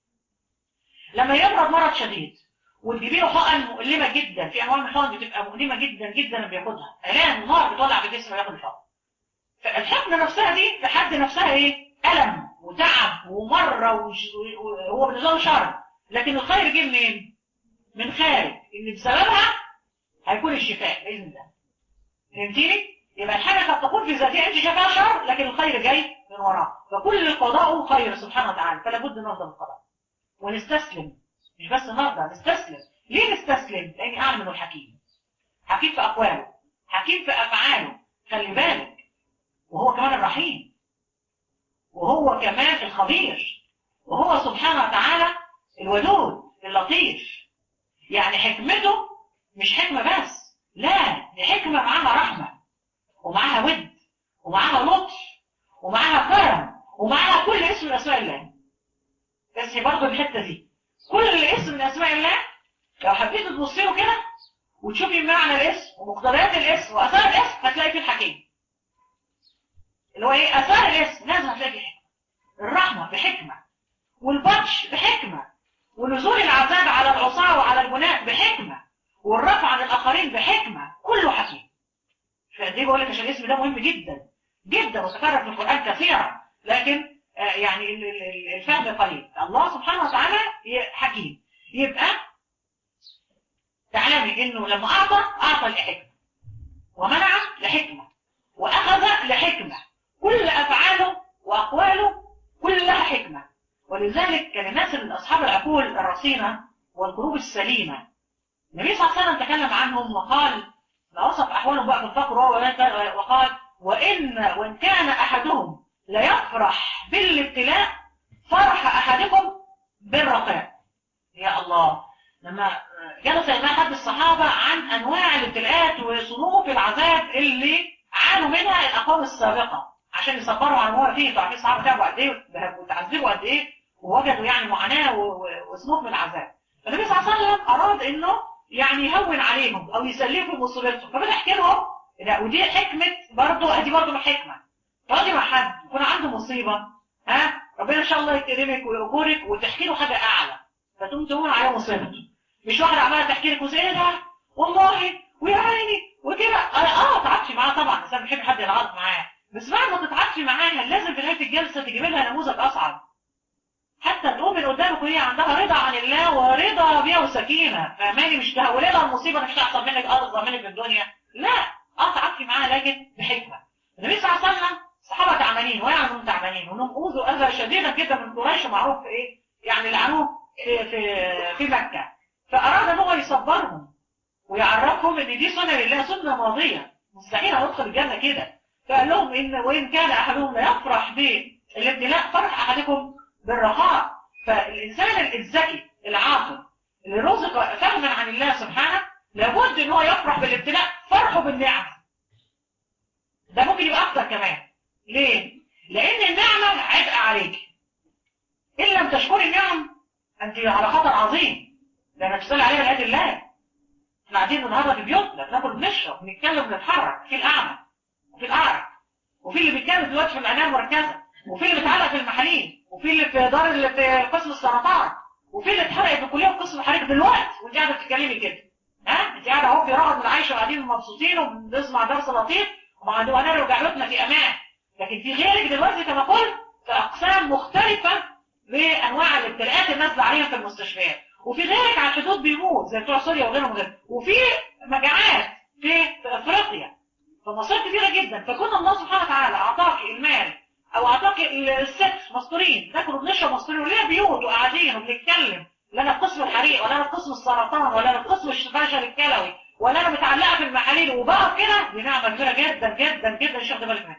لما يمرض مرض شديد وتجيبي له حقن مؤلمه جدا في انواع من الحقن بتبقى مؤلمه جدا جدا لما بياخدها الام ونار بتولع في جسمه وياخد الحقن فالحقنه نفسها دي في حد نفسها ايه الم وتعب ومره وش- وهو بالنسبه له شر لكن الخير جه منين من خارج ان بسببها هيكون الشفاء باذن الله فهمتيني يبقى الحاجه قد تكون في ذاتها انت شايفاها شر لكن الخير جاي من وراها فكل القضاء خير سبحانه وتعالى فلا بد نرضى بالقضاء ونستسلم مش بس نرضى نستسلم ليه نستسلم لاني اعلم انه الحكيم حكيم في اقواله حكيم في افعاله خلي بالك وهو كمان الرحيم وهو كمان الخبير وهو سبحانه وتعالى الودود اللطيف يعني حكمته مش حكمة بس لا دي حكمة معاها رحمة ومعاها ود ومعاها لطف ومعاها كرم ومعاها كل اسم من اسماء الله بس برضه الحتة دي كل اسم من اسماء الله لو حبيت تبصي له كده وتشوفي معنى الاسم ومقتضيات الاسم واثار الاسم هتلاقي فيه الحكيم اللي هو ايه اثار الاسم لازم هتلاقي فيه حكمه الرحمه بحكمه والبطش بحكمه ونزول العذاب على العصاة وعلى البناء بحكمه والرفع عن الاخرين بحكمه كله حكيم فدي بقول لك عشان الاسم ده مهم جدا جدا وتكرر في القران كثيرا لكن آه يعني الفهم قليل الله سبحانه وتعالى حكيم يبقى تعلمي انه لما اعطى اعطى لحكمه ومنع لحكمه واخذ لحكمه كل افعاله واقواله كلها حكمه ولذلك كان الناس اصحاب العقول الرصينه والقلوب السليمه النبي صلى الله عليه وسلم تكلم عنهم وقال وصف احوالهم بقى في الفقر وقال وان وان كان احدهم ليفرح بالابتلاء فرح احدكم بالرخاء يا الله لما جلس إلى أحد الصحابة عن أنواع الابتلاءات وصنوف العذاب اللي عانوا منها الأقوام السابقة عشان يصبروا على ما فيه تعرفين الصحابة تعبوا قد إيه وتعذبوا قد إيه ووجدوا يعني معاناة وصنوف من العذاب فالنبي صلى الله عليه وسلم أراد إنه يعني يهون عليهم أو يسلفهم مصيبتهم فبدأ يحكي لهم لا ودي حكمة برضه دي برضه من حكمة تقعدي مع حد يكون عنده مصيبة ها ربنا إن شاء الله يكرمك ويأجرك وتحكي له حاجة أعلى فتقوم تهون عليه مصيبته مش واحدة عمالة تحكي لك ايه ده والله ويا عيني وكده اه تعبتي معاها طبعا بس انا بحب حد يتعاطف معاها بس بعد ما تتعاطفي معاها لازم في نهايه الجلسه تجيبي لها نموذج اصعب حتى تقوم من قدامك وهي عندها رضا عن الله ورضا بيها وسكينه فاهماني مش تهولي لها المصيبه مش تحصل منك ارضى منك في الدنيا لا اه تعبتي معاها لكن بحكمه النبي صلى الله عليه وسلم الصحابه تعبانين ويعلموا انهم تعبانين وانهم اوذوا اذى شديدا جدا من قريش معروف في ايه يعني لعنوه في في في مكه فأراد ان هو يصبرهم ويعرفهم ان دي سنة لله سنة ماضية مستحيل هندخل الجنة كده فقال لهم ان وان كان احدهم لا يفرح بالابتلاء فرح احدكم بالرخاء فالانسان الذكي العاقل اللي رزق فهما عن الله سبحانه لابد ان هو يفرح بالابتلاء فرحه بالنعم ده ممكن يبقى اكتر كمان ليه لان النعمة عبء عليك ان لم تشكري النعم انت على خطر عظيم لما تسأل عليها لآيات الله احنا قاعدين النهارده في بيوتنا بناكل بنشرب بنتكلم بنتحرك في الأعمى وفي الأعرج وفي اللي بيتكلم دلوقتي في العناية المركزة وفي اللي بيتعلق في المحاليل وفي اللي في دار اللي في قسم السرطان وفي اللي اتحرق في كلية قسم الحريق دلوقتي وانت قاعدة بتتكلمي كده ها انت قاعدة اهو في رغد من عايشة وقاعدين مبسوطين وبنسمع درس لطيف وهنرجع بيوتنا في أمان لكن في غيرك دلوقتي كما قلت في أقسام مختلفة بأنواع الابتلاءات النازلة عليها في المستشفيات وفي غيرك على الحدود بيموت زي بتوع سوريا وغيرهم وغيرهم وفي مجاعات في, في افريقيا فمصائب كبيره جدا فكون الله سبحانه وتعالى اعطاك المال او اعطاك الست مستورين ناكل وبنشرب مستورين ولينا بيوت وقاعدين وبنتكلم لا انا في قسم الحريق ولا انا في قسم السرطان ولا انا في قسم الفشل الكلوي ولا انا متعلقه في المحاليل وبقف كده دي نعمه كبيره جدا جدا جدا مش واخد بالك منها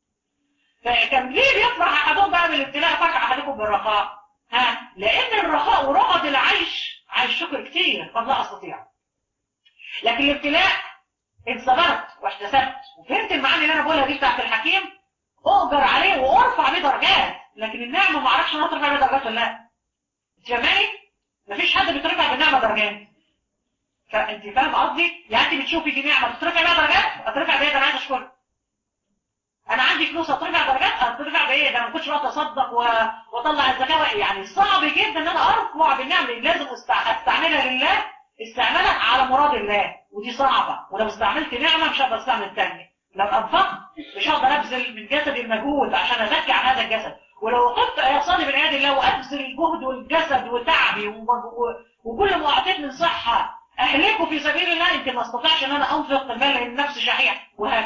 فكان ليه بيفرح احدهم بقى بالابتلاء فرح احدكم بالرخاء ها لان الرخاء ورغد العيش عايش شكر كتير قد لا استطيع لكن الابتلاء ان صبرت واحتسبت وفهمت المعاني اللي انا بقولها دي بتاعت الحكيم اؤجر عليه وارفع بيه درجات لكن النعمه ما اعرفش انا اترفع بيه درجات ولا لا انت فاهماني مفيش حد بيترفع بالنعمه درجات فانت فاهم قصدي يعني انت بتشوفي دي نعمه تترفع بيها درجات اترفع بيها ده انا عايز اشكرك انا عندي فلوس اترفع درجات اترفع بايه ده انا ما كنتش بقى اتصدق و... واطلع الزكاه يعني صعب جدا ان انا ارفع بالنعم لان لازم استعملها لله استعملها على مراد الله ودي صعبه ولو استعملت نعمه مش هقدر استعمل الثانيه لو انفقت مش هقدر ابذل من جسدي المجهود عشان ازكي عن هذا الجسد ولو وقفت اصلي من ايادي الله وابذل الجهد والجسد وتعبي و... و... وكل ما اعطيت من صحه اهلكه في سبيل الله يمكن ما استطيعش ان انا انفق المال لان نفسي شحيح وهكذا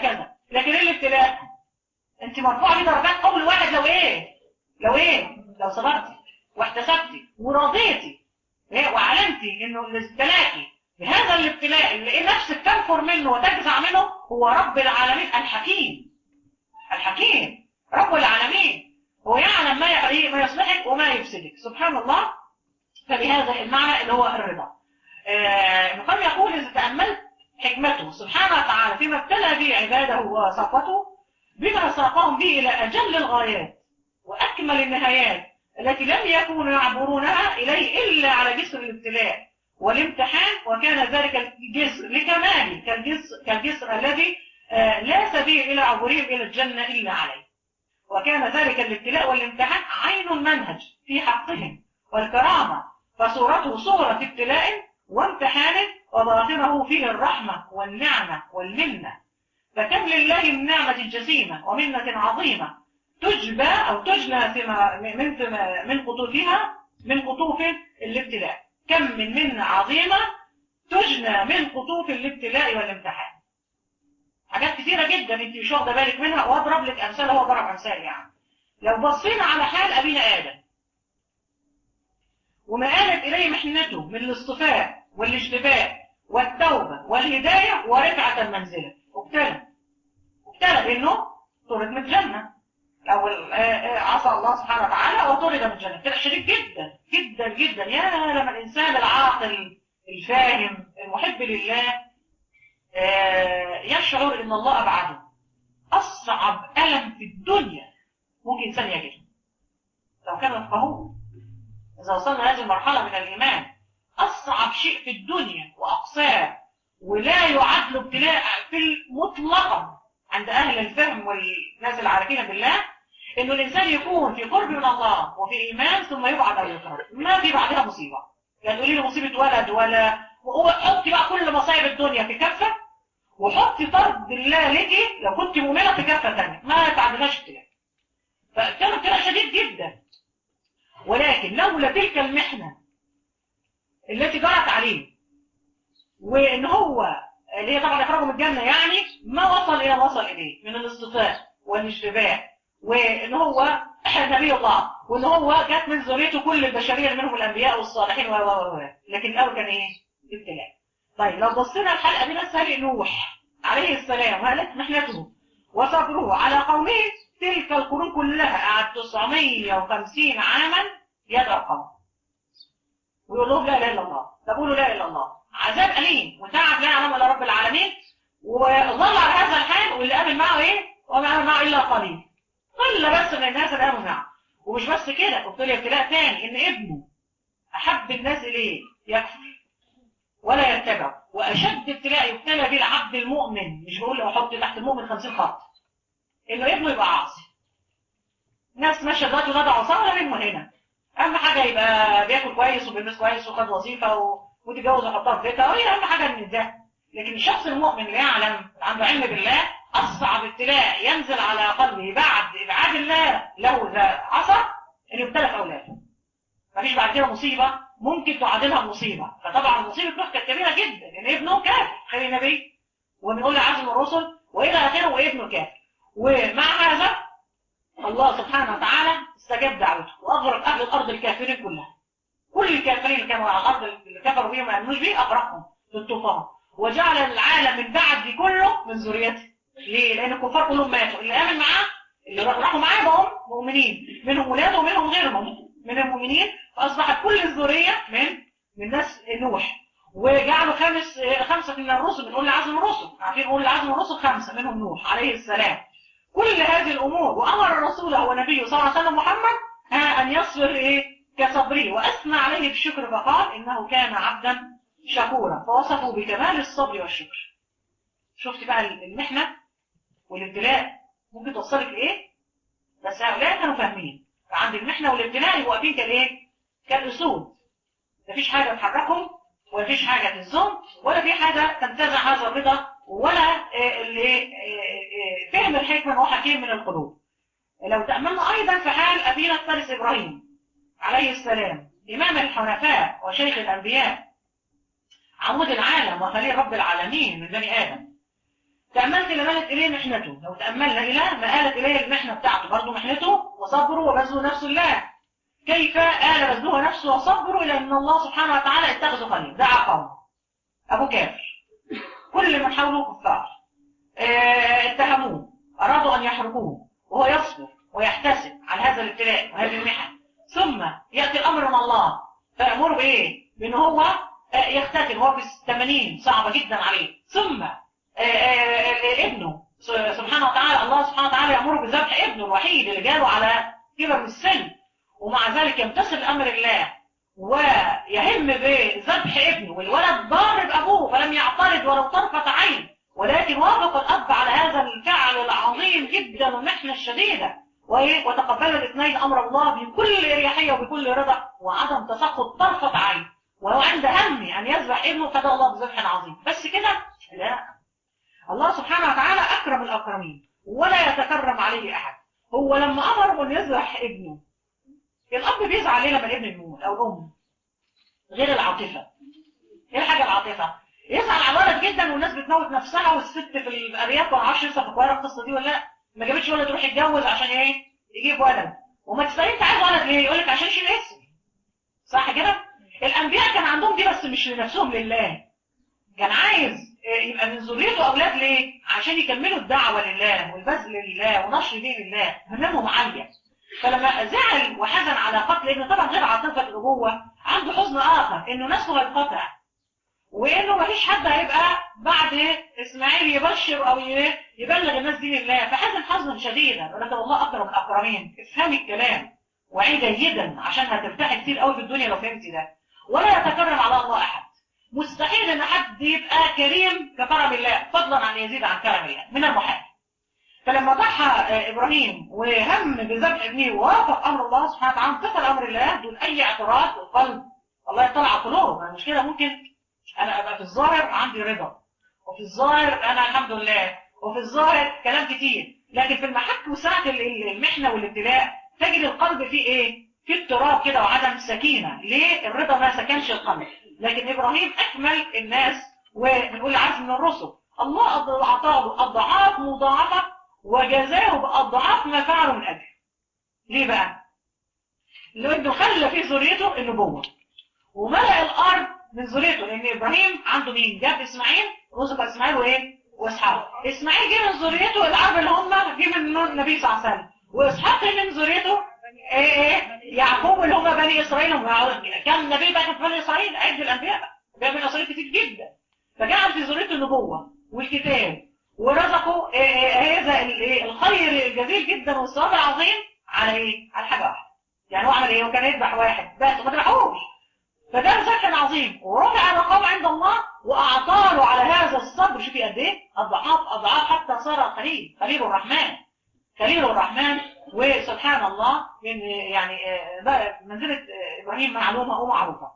لكن ايه الابتلاء انت مرفوعه ليه درجات قول واحد لو ايه لو ايه لو صبرتي واحتسبتي ورضيتي إيه؟ وعلمتي انه اللي ابتلاكي بهذا الابتلاء اللي إيه نفسك تنفر منه وتجزع منه هو رب العالمين الحكيم الحكيم رب العالمين هو يعلم ما ي- ما يصلحك وما يفسدك سبحان الله فبهذا المعنى اللي هو الرضا آه، ابن القيم يقول إذا تأملت حكمته سبحانه وتعالى فيما ابتلى به عباده وصفوته بما ساقهم به إلى أجل الغايات وأكمل النهايات التي لم يكونوا يعبرونها إليه إلا على جسر الابتلاء والامتحان وكان ذلك الجسر لكماله كالجسر, كالجسر الذي آه، لا سبيل إلى عبورهم إلى الجنة إلا عليه وكان ذلك الابتلاء والامتحان عين المنهج في حقهم والكرامة فصورته صورة ابتلاء وامتحان وباطنه فيه الرحمة والنعمة والمنة فكم لله من نعمة جسيمة ومنة عظيمة تجبى أو تجنى ثم- من ثم- من قطوفها من قطوف الابتلاء كم من منة عظيمة تجنى من قطوف الابتلاء والامتحان حاجات كتيرة جدا انت مش واخده بالك منها واضرب لك امثال هو ضرب امثال يعني لو بصينا على حال ابينا ادم وما قالت اليه محنته من الاصطفاء والاجتباء والتوبه والهدايه ورفعه المنزله ابتلى ابتلى بانه طرد من الجنه او ال- آه، آه، عصى الله سبحانه وتعالى وطرد من الجنه ابتلى شديد جدا جدا جدا يا لما الانسان العاقل الفاهم المحب لله آه، يشعر ان الله ابعده اصعب الم في الدنيا ممكن انسان يجده لو كانوا يفقهوه اذا وصلنا هذه المرحله من الايمان اصعب شيء في الدنيا واقصاه ولا يعد له ابتلاء في مطلقا عند اهل الفهم والناس العارفين بالله انه الانسان يكون في قرب من الله وفي ايمان ثم يبعد او يكره ما في بعدها مصيبه لا تقولي لي مصيبه ولد ولا وهو حطي بقى كل مصايب الدنيا في كفه وحطي طرد الله ليكي لو كنت مؤمنه في كفه ثانيه ما تعدلهاش ابتلاء فكان ابتلاء شديد جدا ولكن لولا تلك المحنه التي جرت عليه وان هو اللي هي طبعا اخراجه من الجنه يعني ما وصل الى ما وصل اليه من الاصطفاء والاشتباه وان هو نبي الله وان هو جات من ذريته كل البشريه اللي منهم الانبياء والصالحين و و و لكن الاول كان ايه؟ ابتلاء. طيب لو بصينا الحلقه دي نسال نوح عليه السلام وقالت محنته وصبره على قومه تلك القرون كلها قعد 950 عاما يدعو قومه ويقول لهم لا اله الا الله طب قولوا لا اله الا الله عذاب اليم وتعب لا يعلم الا رب العالمين وظل على هذا الحال واللي امن معه ايه؟ وما امن معه الا قليل قله بس من الناس اللي امنوا معه ومش بس كده قلت لي ابتلاء تاني ان ابنه احب الناس اليه يكفر ولا يتبع واشد ابتلاء يبتلى به العبد المؤمن مش بقول له احط تحت المؤمن 50 خط انه ابنه يبقى عاصي ناس ماشيه دلوقتي ولاد عصاه ولا منه هنا اهم حاجه يبقى بياكل كويس وبيلبس كويس وخد وظيفه و... وتتجوز وحطها في بيتها وهي اهم حاجه من ده لكن الشخص المؤمن اللي يعلم عنده علم بالله اصعب ابتلاء ينزل على قلبه بعد ابعاد الله له اذا عصى ان يبتلى في اولاده مفيش بعد كده مصيبه ممكن تعادلها المصيبه فطبعا مصيبه نوح كانت كبيره جدا ان ابنه كافر خير نبي وبنقول عزم الرسل والى اخره وابنه كافر ومع هذا الله سبحانه وتعالى استجاب دعوته واغرق اهل الارض الكافرين كلها كل الكافرين اللي كانوا على الارض اللي كفروا بيه وما امنوش بيه اغرقهم بالطوفان وجعل العالم من بعد كله من ذريته ليه؟ لان الكفار كلهم ماتوا اللي امن معاه اللي راحوا معاه بقوا مؤمنين منهم ولاده ومنهم غيرهم من المؤمنين فاصبحت كل الذريه من من ناس نوح وجعلوا خمس خمسه من الرسل بنقول لعزم الرسل عارفين نقول لعزم الرسل خمسه منهم نوح عليه السلام كل هذه الامور وامر رسوله ونبيه صلى الله عليه وسلم محمد ها ان يصبر ايه كصبره واثنى عليه بالشكر فقال انه كان عبدا شكورا فوصفه بكمال الصبر والشكر شفت بقى المحنه والابتلاء ممكن توصلك لايه بس هؤلاء كانوا فاهمين فعند المحنه والابتلاء يبقوا واقفين كالايه كالاسود مفيش حاجه تحركهم ولا فيش حاجه تهزهم ولا في حاجه تنتزع هذا الرضا ولا اللي فهم الحكمه هو حكيم من القلوب لو تأملنا أيضا في حال أبينا الثالث إبراهيم عليه السلام إمام الحنفاء وشيخ الأنبياء عمود العالم وخليل رب العالمين من بني آدم تأملت إلى مالت إليه محنته لو تأملنا إلى ما آلت إليه المحنة بتاعته برضه محنته وصبره وبذله نفسه الله كيف آل بذله نفسه وصبره إلى أن الله سبحانه وتعالى اتخذه خليل دعا قوم أبو كافر كل من حوله كفار اه اتهموه أرادوا أن يحرقوه وهو يصبر ويحتسب على هذا الابتلاء وهذه المحن ثم يأتي الأمر من الله فيأمره بإيه؟ بأن هو اه يختتن وهو في 80 صعبة جدا عليه ثم اه ابنه سبحانه وتعالى الله سبحانه وتعالى يأمره بذبح ابنه الوحيد اللي جاله على كبر السن ومع ذلك يمتثل أمر الله ويهم بذبح ابنه والولد ضار بأبوه فلم يعترض ولو طرفة عين ولكن وافق الأب على هذا الفعل العظيم جدا والمحنة الشديدة وتقبل الاثنين أمر الله بكل إريحية وبكل رضا وعدم تسخط طرفة عين وهو عند هم أن يذبح ابنه فدى الله بذبح عظيم بس كده لا الله سبحانه وتعالى أكرم الأكرمين ولا يتكرم عليه أحد هو لما أمر أن يذبح ابنه الأب بيزعل ليه لما الابن يموت أو الأم غير العاطفة إيه الحاجة العاطفة؟ يزعل على الولد جدا والناس بتموت نفسها والست في الأرياف ما اعرفش لسه في القاهرة القصة دي ولا لا ما جابتش ولد يروح يتجوز عشان إيه؟ يجيب ولد وما تسألي أنت عايز ولد ليه؟ يقول لك عشان يشيل اسم صح كده؟ الأنبياء كان عندهم دي بس مش لنفسهم لله كان عايز يبقى من ذريته أولاد ليه؟ عشان يكملوا الدعوة لله والبذل لله ونشر دين الله هممهم عالية فلما زعل وحزن على قتل ابنه طبعا غير عاطفة الأبوة عنده حزن آخر إنه نسله هيتقطع وإنه مفيش حد هيبقى بعد إسماعيل يبشر أو يبلغ الناس دين الله فحزن حزنا شديدا ولكن الله أكرم الأكرمين افهمي الكلام وعي جيدا عشان هترتاحي كتير قوي في الدنيا لو فهمتي ده ولا يتكرم على الله أحد مستحيل ان حد يبقى كريم ككرم الله فضلا عن يزيد عن كرم الله من المحال فلما ضحى ابراهيم وهم بذبح ابنه ووافق امر الله سبحانه وتعالى امتثل امر الله دون اي اعتراض والقلب الله يطلع على القلوب مش كده ممكن انا ابقى في الظاهر عندي رضا وفي الظاهر انا الحمد لله وفي الظاهر كلام كتير لكن في المحك وساعه المحنه والابتلاء تجد القلب فيه ايه في اضطراب كده وعدم سكينه ليه الرضا ما سكنش القلب لكن ابراهيم اكمل الناس وبنقول عزم من الرسل الله اعطاه له اضعاف مضاعفه وجزاه باضعاف ما فعله من اجل ليه بقى لانه خلى في ذريته النبوه وملأ الارض من ذريته لان ابراهيم عنده مين جاب اسماعيل رزق اسماعيل وايه واسحاق اسماعيل جه من ذريته العرب اللي هم جه من النبي صلى الله عليه وسلم واسحاق من ذريته ايه ايه يعقوب اللي هم بني اسرائيل هم كان النبي بقى في بني اسرائيل عد الانبياء بقى بني اسرائيل كتير جدا فجعل في ذريته النبوه والكتاب ورزقوا هذا الخير الجزيل جدا والثواب العظيم على ايه؟ على حاجه واحده يعني هو عمل ايه؟ هو كان يذبح واحد بس ما ذبحوش فده ذبح عظيم ورفع مقام عند الله واعطى له على هذا الصبر شوفي قد ايه؟ اضعاف اضعاف حتى صار خليل خليل الرحمن خليل الرحمن وسبحان الله من يعني منزلة إبراهيم معلومة ومعروفة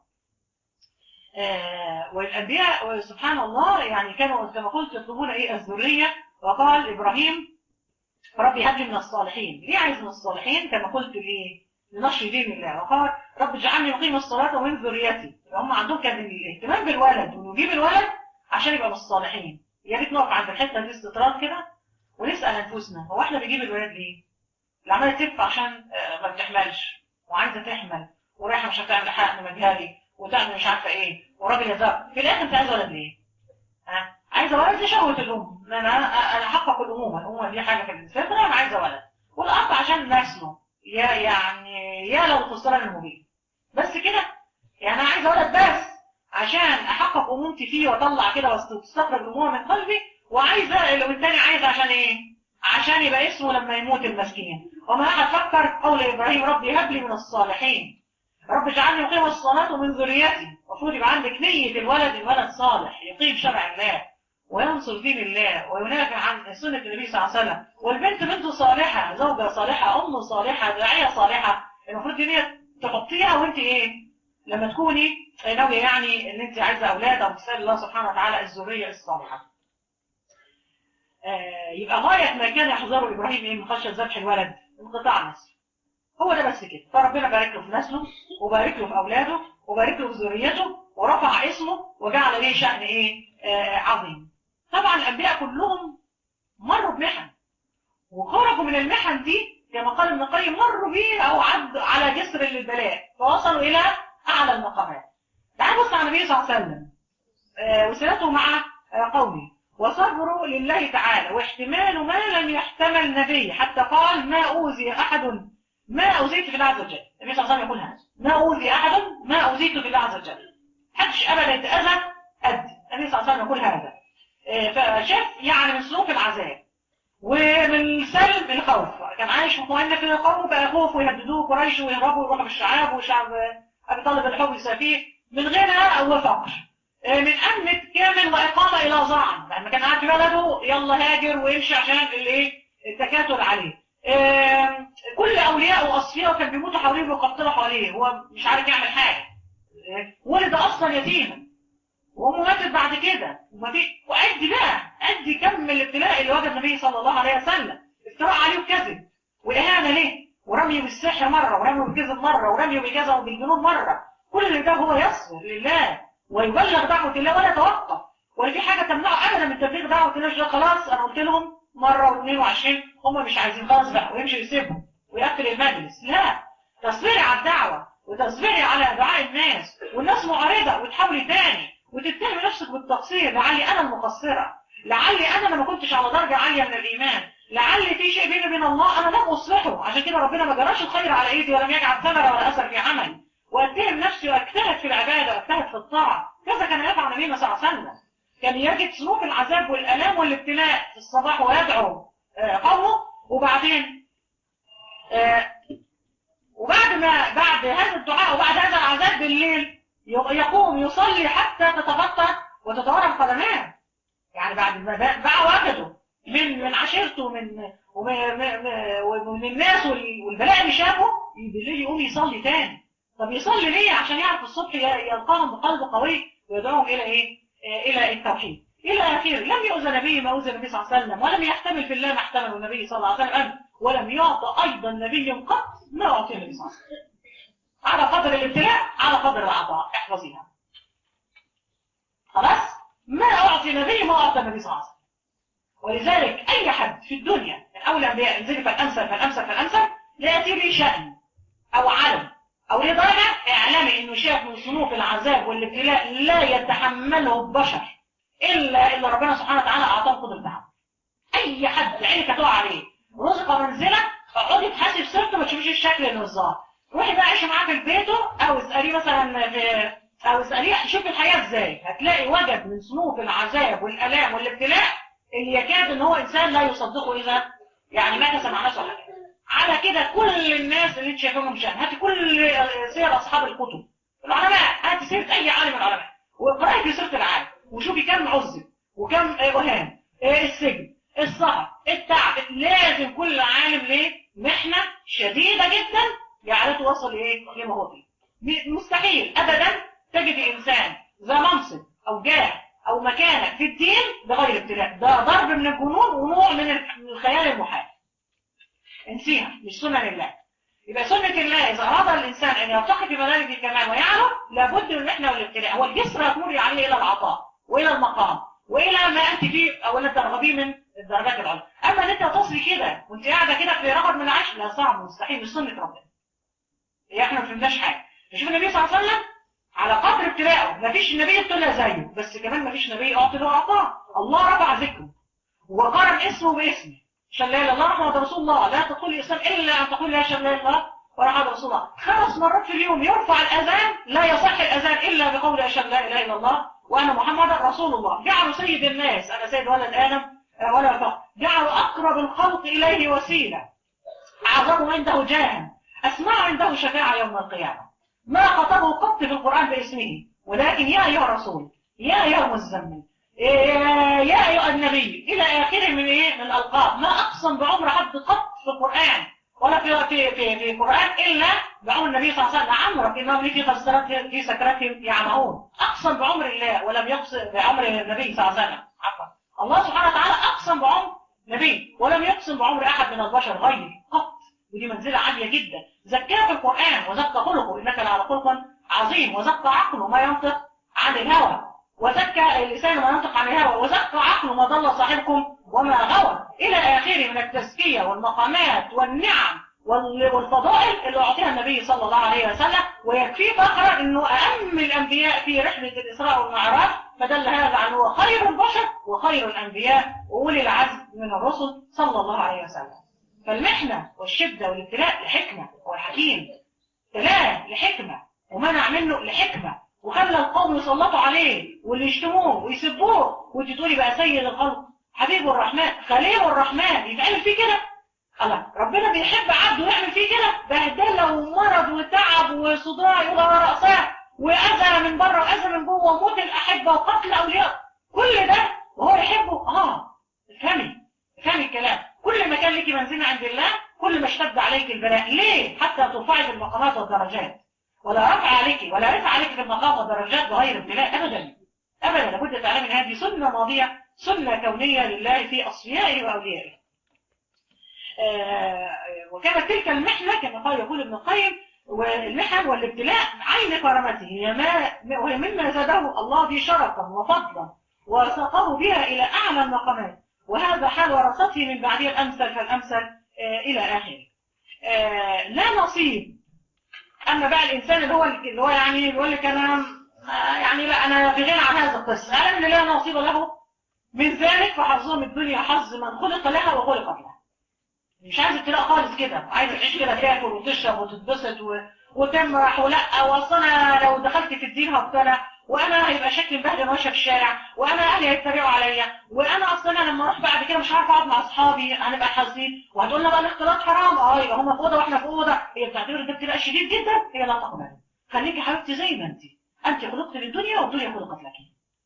والأنبياء سبحان الله يعني كانوا كما قلت يطلبون إيه الذرية وقال إبراهيم ربي هب لي من الصالحين ليه عايز من الصالحين كما قلت ليه لنشر دين الله وقال رب اجعلني مقيم الصلاة ومن ذريتي هم عندهم كان الاهتمام بالولد وانه يجيب الولد عشان يبقى من الصالحين يا ريت نقف عند الحته دي استطراد كده ونسال انفسنا هو احنا بنجيب الولاد ليه؟ اللي عماله تلف عشان ما بتحملش وعايزه تحمل ورايحه مش هتعمل حقن مجهري وتعمل مش عارفه ايه وراجل يزار في الاخر انت عايزه ولد ليه؟ ها؟ عايزه ولد لشهوه الام انا انا احقق الامومه الامومه دي حاجه في الفطره انا عايزه ولد والاب عشان نسله يا يعني يا لو الخسران المبين بس كده يعني انا عايزه ولد بس عشان احقق امومتي فيه واطلع كده واستخرج الامومه من قلبي وعايزه لو التاني عايزه عشان ايه؟ عشان يبقى اسمه لما يموت المسكين وما احد فكر قول ابراهيم ربي هب لي من الصالحين رب اجعلني يقيم الصلاة ومن ذريتي المفروض يبقى عندك نية الولد الولد صالح يقيم شرع الله وينصر دين الله وينافع عن سنة النبي صلى الله عليه وسلم والبنت بنت صالحة زوجة صالحة أم صالحة داعية صالحة المفروض دي نية تحطيها وانت ايه لما تكوني ناوية يعني ان انت عايزة اولاد او تسأل الله سبحانه وتعالى الذرية الصالحة آه يبقى غاية ما كان يحذره إبراهيم إيه من خشية ذبح الولد انقطاع نسل هو ده بس كده فربنا بارك له في نسله وبارك له في أولاده وبارك له في ذريته ورفع اسمه وجعل ليه شأن إيه آه عظيم طبعا الأنبياء كلهم مروا بمحن وخرجوا من المحن دي كما قال ابن القيم مروا بيه او عدوا على جسر للبلاء فوصلوا الى اعلى المقامات تعال بص على النبي صلى الله عليه وسلم آه وسيرته مع آه قومه وصبره لله تعالى واحتمال ما لم يحتمل نبي حتى قال ما اوذي احد ما اوذيت في الله عز وجل النبي صلى الله عليه وسلم يقول هذا ما اوذي احد ما اوذيت في الله عز وجل محدش ابدا يتاذى قد النبي صلى الله عليه وسلم يقول هذا آه فشاف يعني من سلوك العذاب ومن سلب الخوف كان عايش مطمئن في قومه بقى خوف ويهددوه قريش ويهربوا ويروحوا بالشعاب وشعب ابي طالب الحب يسافيه من غنى وفقر من امن كامل واقامه الى ظعن لما كان قاعد في بلده يلا هاجر ويمشي عشان الايه التكاتل عليه كل اولياء واصفياء كان بيموتوا حواليه ويقتلوا حواليه هو مش عارف يعمل حاجه ولد اصلا يتيما وامه ماتت بعد كده ومفيش وعد بقى عد كم الابتلاء اللي وجد النبي صلى الله عليه وسلم افتراء عليه وكذب واهانه ليه ورميه بالسحر مره ورميه بالكذب مره ورميه بالكذا وبالجنون مره كل ده هو يصبر لله ويبلغ دعوه الله ولا يتوقف ولا في حاجه تمنعه ابدا من تبليغ دعوه الله خلاص انا قلت لهم مره واثنين وعشرين هم مش عايزين خلاص بقى ويمشي يسيبهم ويقفل المجلس لا تصبري على الدعوه وتصبري على دعاء الناس والناس معرضه وتحاولي تاني وتتهمي نفسك بالتقصير لعلي انا المقصره لعلي انا ما كنتش على درجه عاليه من الايمان لعلي في شيء بيني وبين الله انا لم اصلحه عشان كده ربنا ما جراش الخير على ايدي ولم يجعل ثمره ولا اثر في عملي واتهم نفسي واجتهد في العباده واجتهد في الطاعه كذا كان يفعل نبينا صلى الله عليه وسلم كان يجد سلوك العذاب والالام والابتلاء في الصباح ويدعو قومه وبعدين وبعد ما بعد هذا الدعاء وبعد هذا العذاب بالليل يقوم يصلي حتى تتغطى وتتورم قدماه يعني بعد ما بقى وجده من من عشيرته من ومن ومن الناس والبلاء اللي شافه بالليل يقوم يصلي تاني طب يصلي ليه عشان يعرف الصبح يلقاهم بقلب قوي ويدعوهم الى ايه الى التوحيد الى اخره لم يؤذى نبي ما اوذى النبي صلى الله عليه وسلم ولم يحتمل في الله ما احتمله النبي صلى الله عليه وسلم ولم يعطى ايضا نبي قط ما اعطي النبي صلى الله عليه وسلم على قدر الابتلاء على قدر العطاء احفظيها خلاص ما اعطي نبي ما اعطى النبي صلى الله عليه وسلم ولذلك اي حد في الدنيا من اول الانبياء انزلي فالامثل فالامثل فالامثل لا ياتي لي شان او علم او ليه درجه اعلامي انه شاف من صنوف العذاب والابتلاء لا يتحمله البشر الا الا ربنا سبحانه وتعالى اعطاه قدره تحمل اي حد عينك هتقع عليه رزق منزله اقعدي تحاسب سيرته ما تشوفيش الشكل اللي الظاهر روحي بقى عيشي معاه في بيته او اساليه مثلا في او اساليه شوفي الحياه ازاي هتلاقي وجد من صنوف العذاب والالام والابتلاء اللي يكاد ان هو انسان لا يصدقه اذا يعني ما كسب مع نفسه حاجه على كده كل الناس اللي انت شايفهم مشان هاتي كل سير اصحاب الكتب العلماء هاتي سيره اي عالم من العلماء واقراي في سيره العالم وشوفي كم عذب وكم وهان السجن السهر التعب لازم كل عالم ليه محنه شديده جدا يعني توصل ايه لما هو فيه مستحيل ابدا تجد انسان ذا منصب او جاه او مكانه في الدين بغير ابتلاء ده ضرب من الجنون ونوع من الخيال المحال انسيها مش سنن الله يبقى سنة الله إذا أراد الإنسان أن يرتقي في مدارج الكمال ويعلو لابد من المحنة والابتلاء هو الجسر يتمر عليه إلى العطاء وإلى المقام وإلى ما أنت فيه أو لا ترغبيه من الدرجات العليا أما أن أنت تصلي كده وأنت قاعدة كده في رغد من العيش لا صعب مستحيل مش سنة ربنا هي احنا ما فهمناش حاجة نشوف النبي صلى الله عليه وسلم على قدر ابتلاءه ما فيش نبي ابتلى زيه بس كمان ما فيش نبي أعطي له عطاء الله رفع ذكره وقارن اسمه باسمه عشان لا اله الا الله محمد رسول الله لا تقول الاسلام الا ان تقول لا اله الا الله ومحمد رسول الله خمس مرات في اليوم يرفع الاذان لا يصح الاذان الا بقول اشهد لا اله الا الله وانا محمد رسول الله جعلوا سيد الناس انا سيد ولد ادم ولا فقر جعلوا اقرب الخلق اليه وسيله اعظم عنده جاها اسمع عنده شفاعه يوم القيامه ما خطبه قط في القران باسمه ولكن يا ايها الرسول يا ايها المزمل يا أيها النبي إلى آخره من إيه من الألقاب ما أقسم بعمر حد قط في القرآن ولا في في في في القرآن إلا بعمر النبي صلى الله عليه وسلم عمرك إنهم لي في سكرات في سكراتهم يعمهون أقسم بعمر الله ولم يقسم بعمر النبي صلى الله عليه وسلم عفوا الله سبحانه وتعالى أقسم بعمر نبي ولم يقسم بعمر أحد من البشر غيري قط ودي منزلة عالية جدا زكاه في القرآن وزكى خلقه إنك لعلى خلق عظيم وزكى عقله ما ينطق عن الهوى وزكى اللسان ما ينطق عن الهوى وزكى عقله ما ضل صاحبكم وما غوى إلى آخره من التزكية والمقامات والنعم والفضائل اللي أعطيها النبي صلى الله عليه وسلم ويكفي فخرا أنه أهم الأنبياء في رحلة الإسراء والمعراج فدل هذا على أنه خير البشر وخير الأنبياء وأولي العزم من الرسل صلى الله عليه وسلم فالمحنة والشدة والابتلاء لحكمة والحكيم ابتلاء لحكمة ومنع منه لحكمة وخلى القوم يسلطوا عليه واللي يشتموه ويسبوه وانت تقولي بقى سيد الخلق حبيب الرحمن خليل الرحمن يتعمل فيه كده الله ربنا بيحب عبده يعمل فيه كده بهدله ومرض وتعب وصداع يبقى رأساه وأذى من بره وأذى من جوه وموت الأحبة وقتل أولياء كل ده وهو يحبه اه افهمي افهمي الكلام كل ما كان لك منزلة عند الله كل ما اشتد عليك البلاء ليه حتى ترفعي بالمقامات والدرجات ولا رفع عليك ولا رفع عليك في المقام والدرجات بغير ابتلاء ابدا ابدا لابد تعلمي ان هذه سنه ماضيه سنه كونيه لله في اصفيائه واوليائه آه وكانت تلك المحنه كما قال يقول ابن القيم والمحن والابتلاء عين كرامته هي ما وهي مما زاده الله به شرفا وفضلا وساقه بها الى اعلى المقامات وهذا حال ورثته من بعدها الامثل فالامثل آه الى اخره آه لا نصيب اما بقى الانسان اللي هو اللي هو يعني بيقول لك انا يعني لا انا في غنى عن هذا القصه اعلم ان لا نصيب له من ذلك فحظهم الدنيا حظ من خلق لها وخلقت لها مش عايز ابتلاء خالص كده عايز تعيش كده تاكل وتشرب وتتبسط و... وتمرح ولا واصل انا لو دخلت في الدين هبتلى وانا هيبقى شكلي مبهدل ماشيه في الشارع وانا اهلي هيتريقوا عليا وانا اصلا لما اروح بعد كده مش عارف اقعد مع اصحابي هنبقى حاسين وهتقول لنا بقى الاختلاط حرام اه يبقى هم في اوضه واحنا في اوضه هي بتعتبر ده ابتلاء شديد جدا هي لا تقبل خليكي حبيبتي زي ما انت انت خلقت للدنيا والدنيا خلقت لك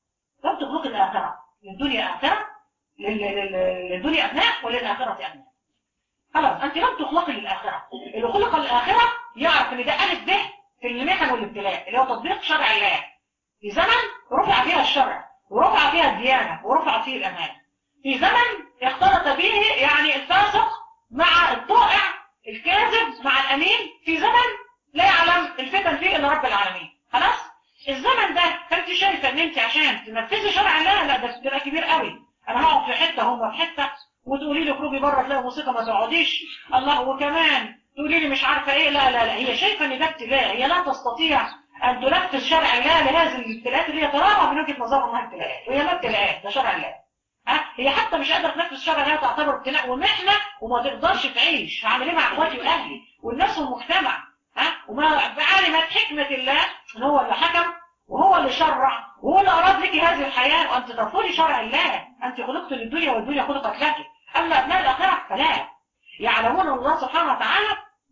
لم تخلقي للاخره للدنيا اخره لل... لل... للدنيا ابناء وللاخره ابناء خلاص انت لم تخلقي للاخره اللي خلق للاخره يعرف ان ده الف ب في المحن والابتلاء اللي هو تطبيق شرع الله في زمن رفع فيها الشرع ورفع فيها الديانة ورفع فيه الأمان في زمن اختلط به يعني الفاسق مع الطائع الكاذب مع الأمين في زمن لا يعلم الفتن فيه إلا رب العالمين خلاص الزمن ده فانت شايفة ان انت عشان تنفذي شرع الله لا ده بتبقى كبير قوي انا هقعد في حتة هم في حتة وتقولي لي اخرجي بره تلاقي موسيقى ما تقعديش الله وكمان تقولي لي مش عارفة ايه لا لا لا هي شايفة ان ده ابتلاء هي لا تستطيع أن تنفذ شرع الله لهذه الابتلاءات اللي هي تراها من وجهة نظرها انها ابتلاءات وهي ما ابتلاءات ده شرع الله ها هي حتى مش قادره تنفذ شرع الله تعتبر ابتلاء ومحنه وما تقدرش تعيش هعمل ايه مع اخواتي واهلي والناس والمجتمع ها وما علمت حكمه الله ان هو اللي حكم وهو اللي شرع وهو اللي اراد لك هذه الحياه وانت ترفضي شرع الله انت خلقت للدنيا والدنيا خلقت لك اما ابناء الاخره فلا يعلمون الله سبحانه وتعالى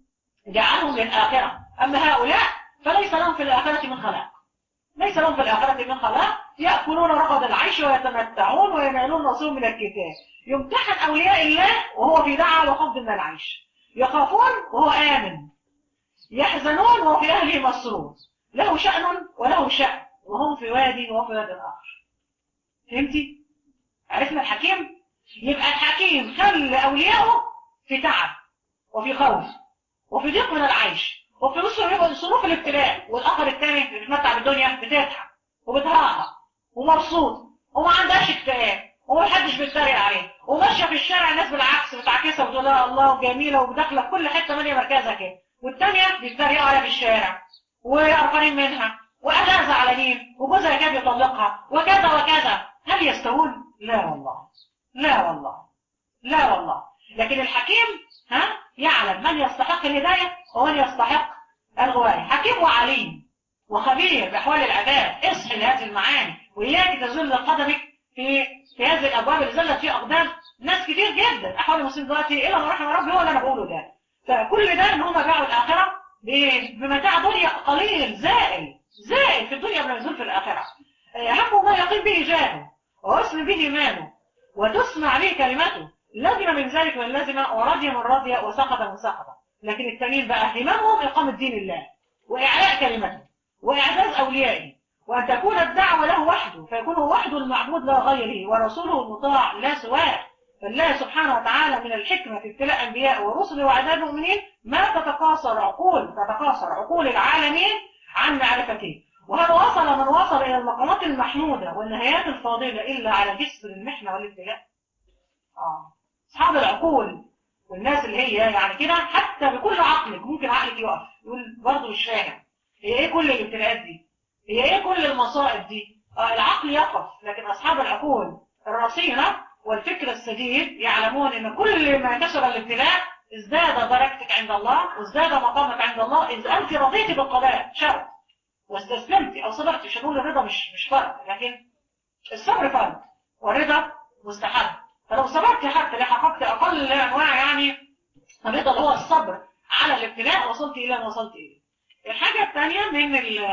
جعلهم للاخره اما هؤلاء فليس لهم في الآخرة من خلاق ليس لهم في الآخرة من خلاق يأكلون رغد العيش ويتمتعون وينالون نصيب من الكتاب يمتحن أولياء الله وهو في دعوة وخفض من العيش يخافون وهو آمن يحزنون وهو في أهله مسرور له شأن وله شأن وهم في وادي وهو في وادي آخر فهمتي؟ عرفنا الحكيم؟ يبقى الحكيم خلى أولياءه في تعب وفي خوف وفي ضيق من العيش وفي نص صنوف الابتلاء والاخر الثاني اللي بيتمتع بالدنيا بتضحك وبتهاها ومبسوط وما عندهاش اكتئاب ومحدش بيتريق عليه وماشيه في الشارع الناس بالعكس بتعكسها وتقول لها الله وجميله وداخله في كل حته ماليه مركزها كده والثانيه بيتريقوا عليها في الشارع وقرفانين منها واهلها زعلانين وجوزها يكاد يطلقها وكذا وكذا هل يستوون؟ لا والله لا والله لا والله لكن الحكيم ها يعلم من يستحق الهدايه ومن يستحق الغواية حكيم وعليم وخبير بأحوال العباد اصحي لهذه المعاني وإياك تزل قدمك في في هذه الأبواب اللي زلت فيها أقدام ناس كتير جدا أحوال المسلمين دلوقتي إلا ما رحم ربي هو اللي أنا بقوله ده فكل ده إن هم باعوا الآخرة بمتاع دنيا قليل زائل زائل في الدنيا قبل النزول في الآخرة همه ما يقيم به جاهه ويسلم به ماله وتسمع به كلمته لزم من ذلك من لزم ورضي من رضي وسقط من سقط لكن التانيين بقى هممهم إقامة دين الله وإعلاء كلمته وإعزاز أوليائه وأن تكون الدعوة له وحده فيكون هو وحده المعبود لا غيره ورسوله المطاع لا سواه فالله سبحانه وتعالى من الحكمة في ابتلاء أنبياء ورسل وعباد المؤمنين ما تتقاصر عقول تتقاصر عقول العالمين عن معرفته وهل وصل من وصل إلى المقامات المحمودة والنهايات الفاضلة إلا على جسر المحنة والابتلاء؟ آه اصحاب العقول والناس اللي هي يعني كده حتى بكل عقلك ممكن عقلك يقف يقول برضه مش فاهم هي ايه كل الابتلاءات دي هي ايه كل المصائب دي آه العقل يقف لكن اصحاب العقول الرصينه والفكر السديد يعلمون ان كل ما كسر الابتلاء ازداد درجتك عند الله وازداد مقامك عند الله اذا انت رضيتي بالقضاء شرط واستسلمتي او صبرتي مش هنقول الرضا مش مش فرض لكن الصبر فرض والرضا مستحب فلو صبرتي حتى لحققت اقل انواع يعني الرضا اللي هو الصبر على الابتلاء وصلت الى ما وصلت اليه الحاجه الثانيه من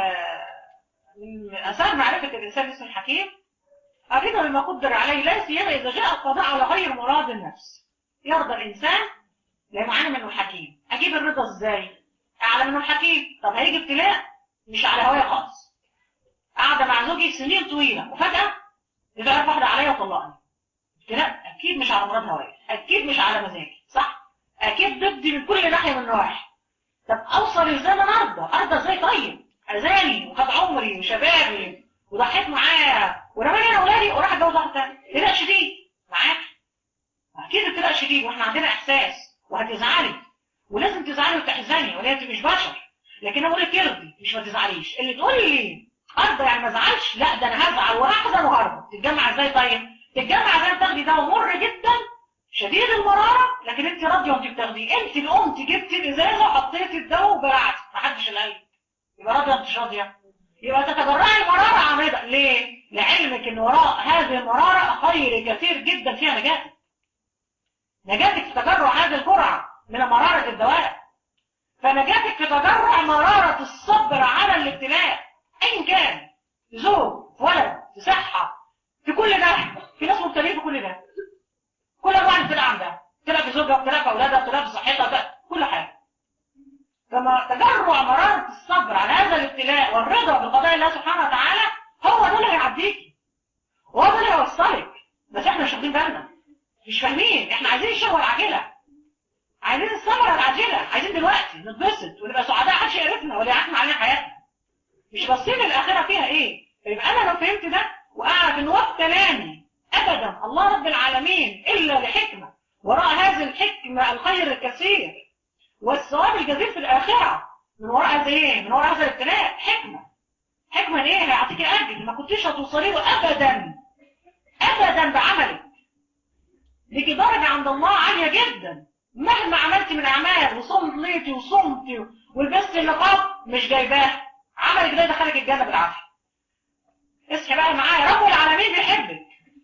من اثار معرفه الانسان اسم الحكيم الرضا بما قدر عليه لا سيما اذا جاء القضاء على غير مراد النفس يرضى الانسان لانه عالم انه حكيم اجيب الرضا ازاي اعلم انه حكيم طب هيجي ابتلاء مش على هواية خالص قاعدة مع زوجي سنين طويلة وفجأة يبقى واحدة عليا وطلقني ابتلاء اكيد مش على مراد هواية اكيد مش على مزاجي صح اكيد ضدي من كل ناحية من النواحي طب اوصل ازاي انا ارضى ارضى ازاي طيب اذاني وخد عمري وشبابي وضحيت معاه ورماني انا اولادي وراح اتجوز واحده ثانيه ابتلاء شديد معاك اكيد ابتلاء شديد واحنا عندنا احساس وهتزعلي ولازم تزعلي وتحزني ولا انت مش بشر لكن انا بقول لك ارضي مش ما تزعليش اللي تقول لي ارضى يعني ما ازعلش لا ده انا هزعل وهحزن وهرضى تتجمع ازاي طيب تتجمع ازاي تاخدي دواء مر جدا شديد المراره لكن انت راضيه وانت بتاخديه انت اللي قمت جبتي الازازه وحطيتي الدواء وبلعتي ما حدش اللي قال يبقى راضيه مش راضيه يبقى تتجرعي المراره عن رضا ليه لعلمك ان وراء هذه المراره خير كثير جدا فيها نجاتك نجاتك في تجرع هذه الجرعه من مراره الدواء فنجاتك في تجرع مرارة الصبر على الابتلاء أيا كان زوج ولد في صحة في كل ده في ناس مبتلين في كل ده كل أنواع الابتلاء عندها ابتلاء في زوجها ابتلاء في أولادها ابتلاء في صحتها كل حاجة فما تجرع مرارة الصبر على هذا الابتلاء والرضا بقضاء الله سبحانه وتعالى هو ده اللي هيعديكي وهو ده اللي هيوصلك بس احنا مش واخدين بالنا مش فاهمين احنا عايزين الشهوة العاجلة عايزين الثمرة العاجلة عايزين دلوقتي نتبسط ونبقى سعداء محدش يعرفنا ولا يعرفنا علينا حياتنا مش باصين الآخرة فيها ايه يبقى انا لو فهمت ده واعرف ان وقت كلامي ابدا الله رب العالمين الا لحكمة وراء هذه الحكمة الخير الكثير والثواب الجزيل في الآخرة من وراء هذا ايه من وراء هذا الابتلاء حكمة حكمة ايه هيعطيك اجر ما كنتيش هتوصلي له ابدا ابدا بعملك ليك درجة عند الله عالية جدا مهما عملت من اعمال وصليتي وصمتي ولبست النقاب مش جايباه عملك ده يدخلك الجنه بالعافيه اصحي بقى معايا رب العالمين بيحبك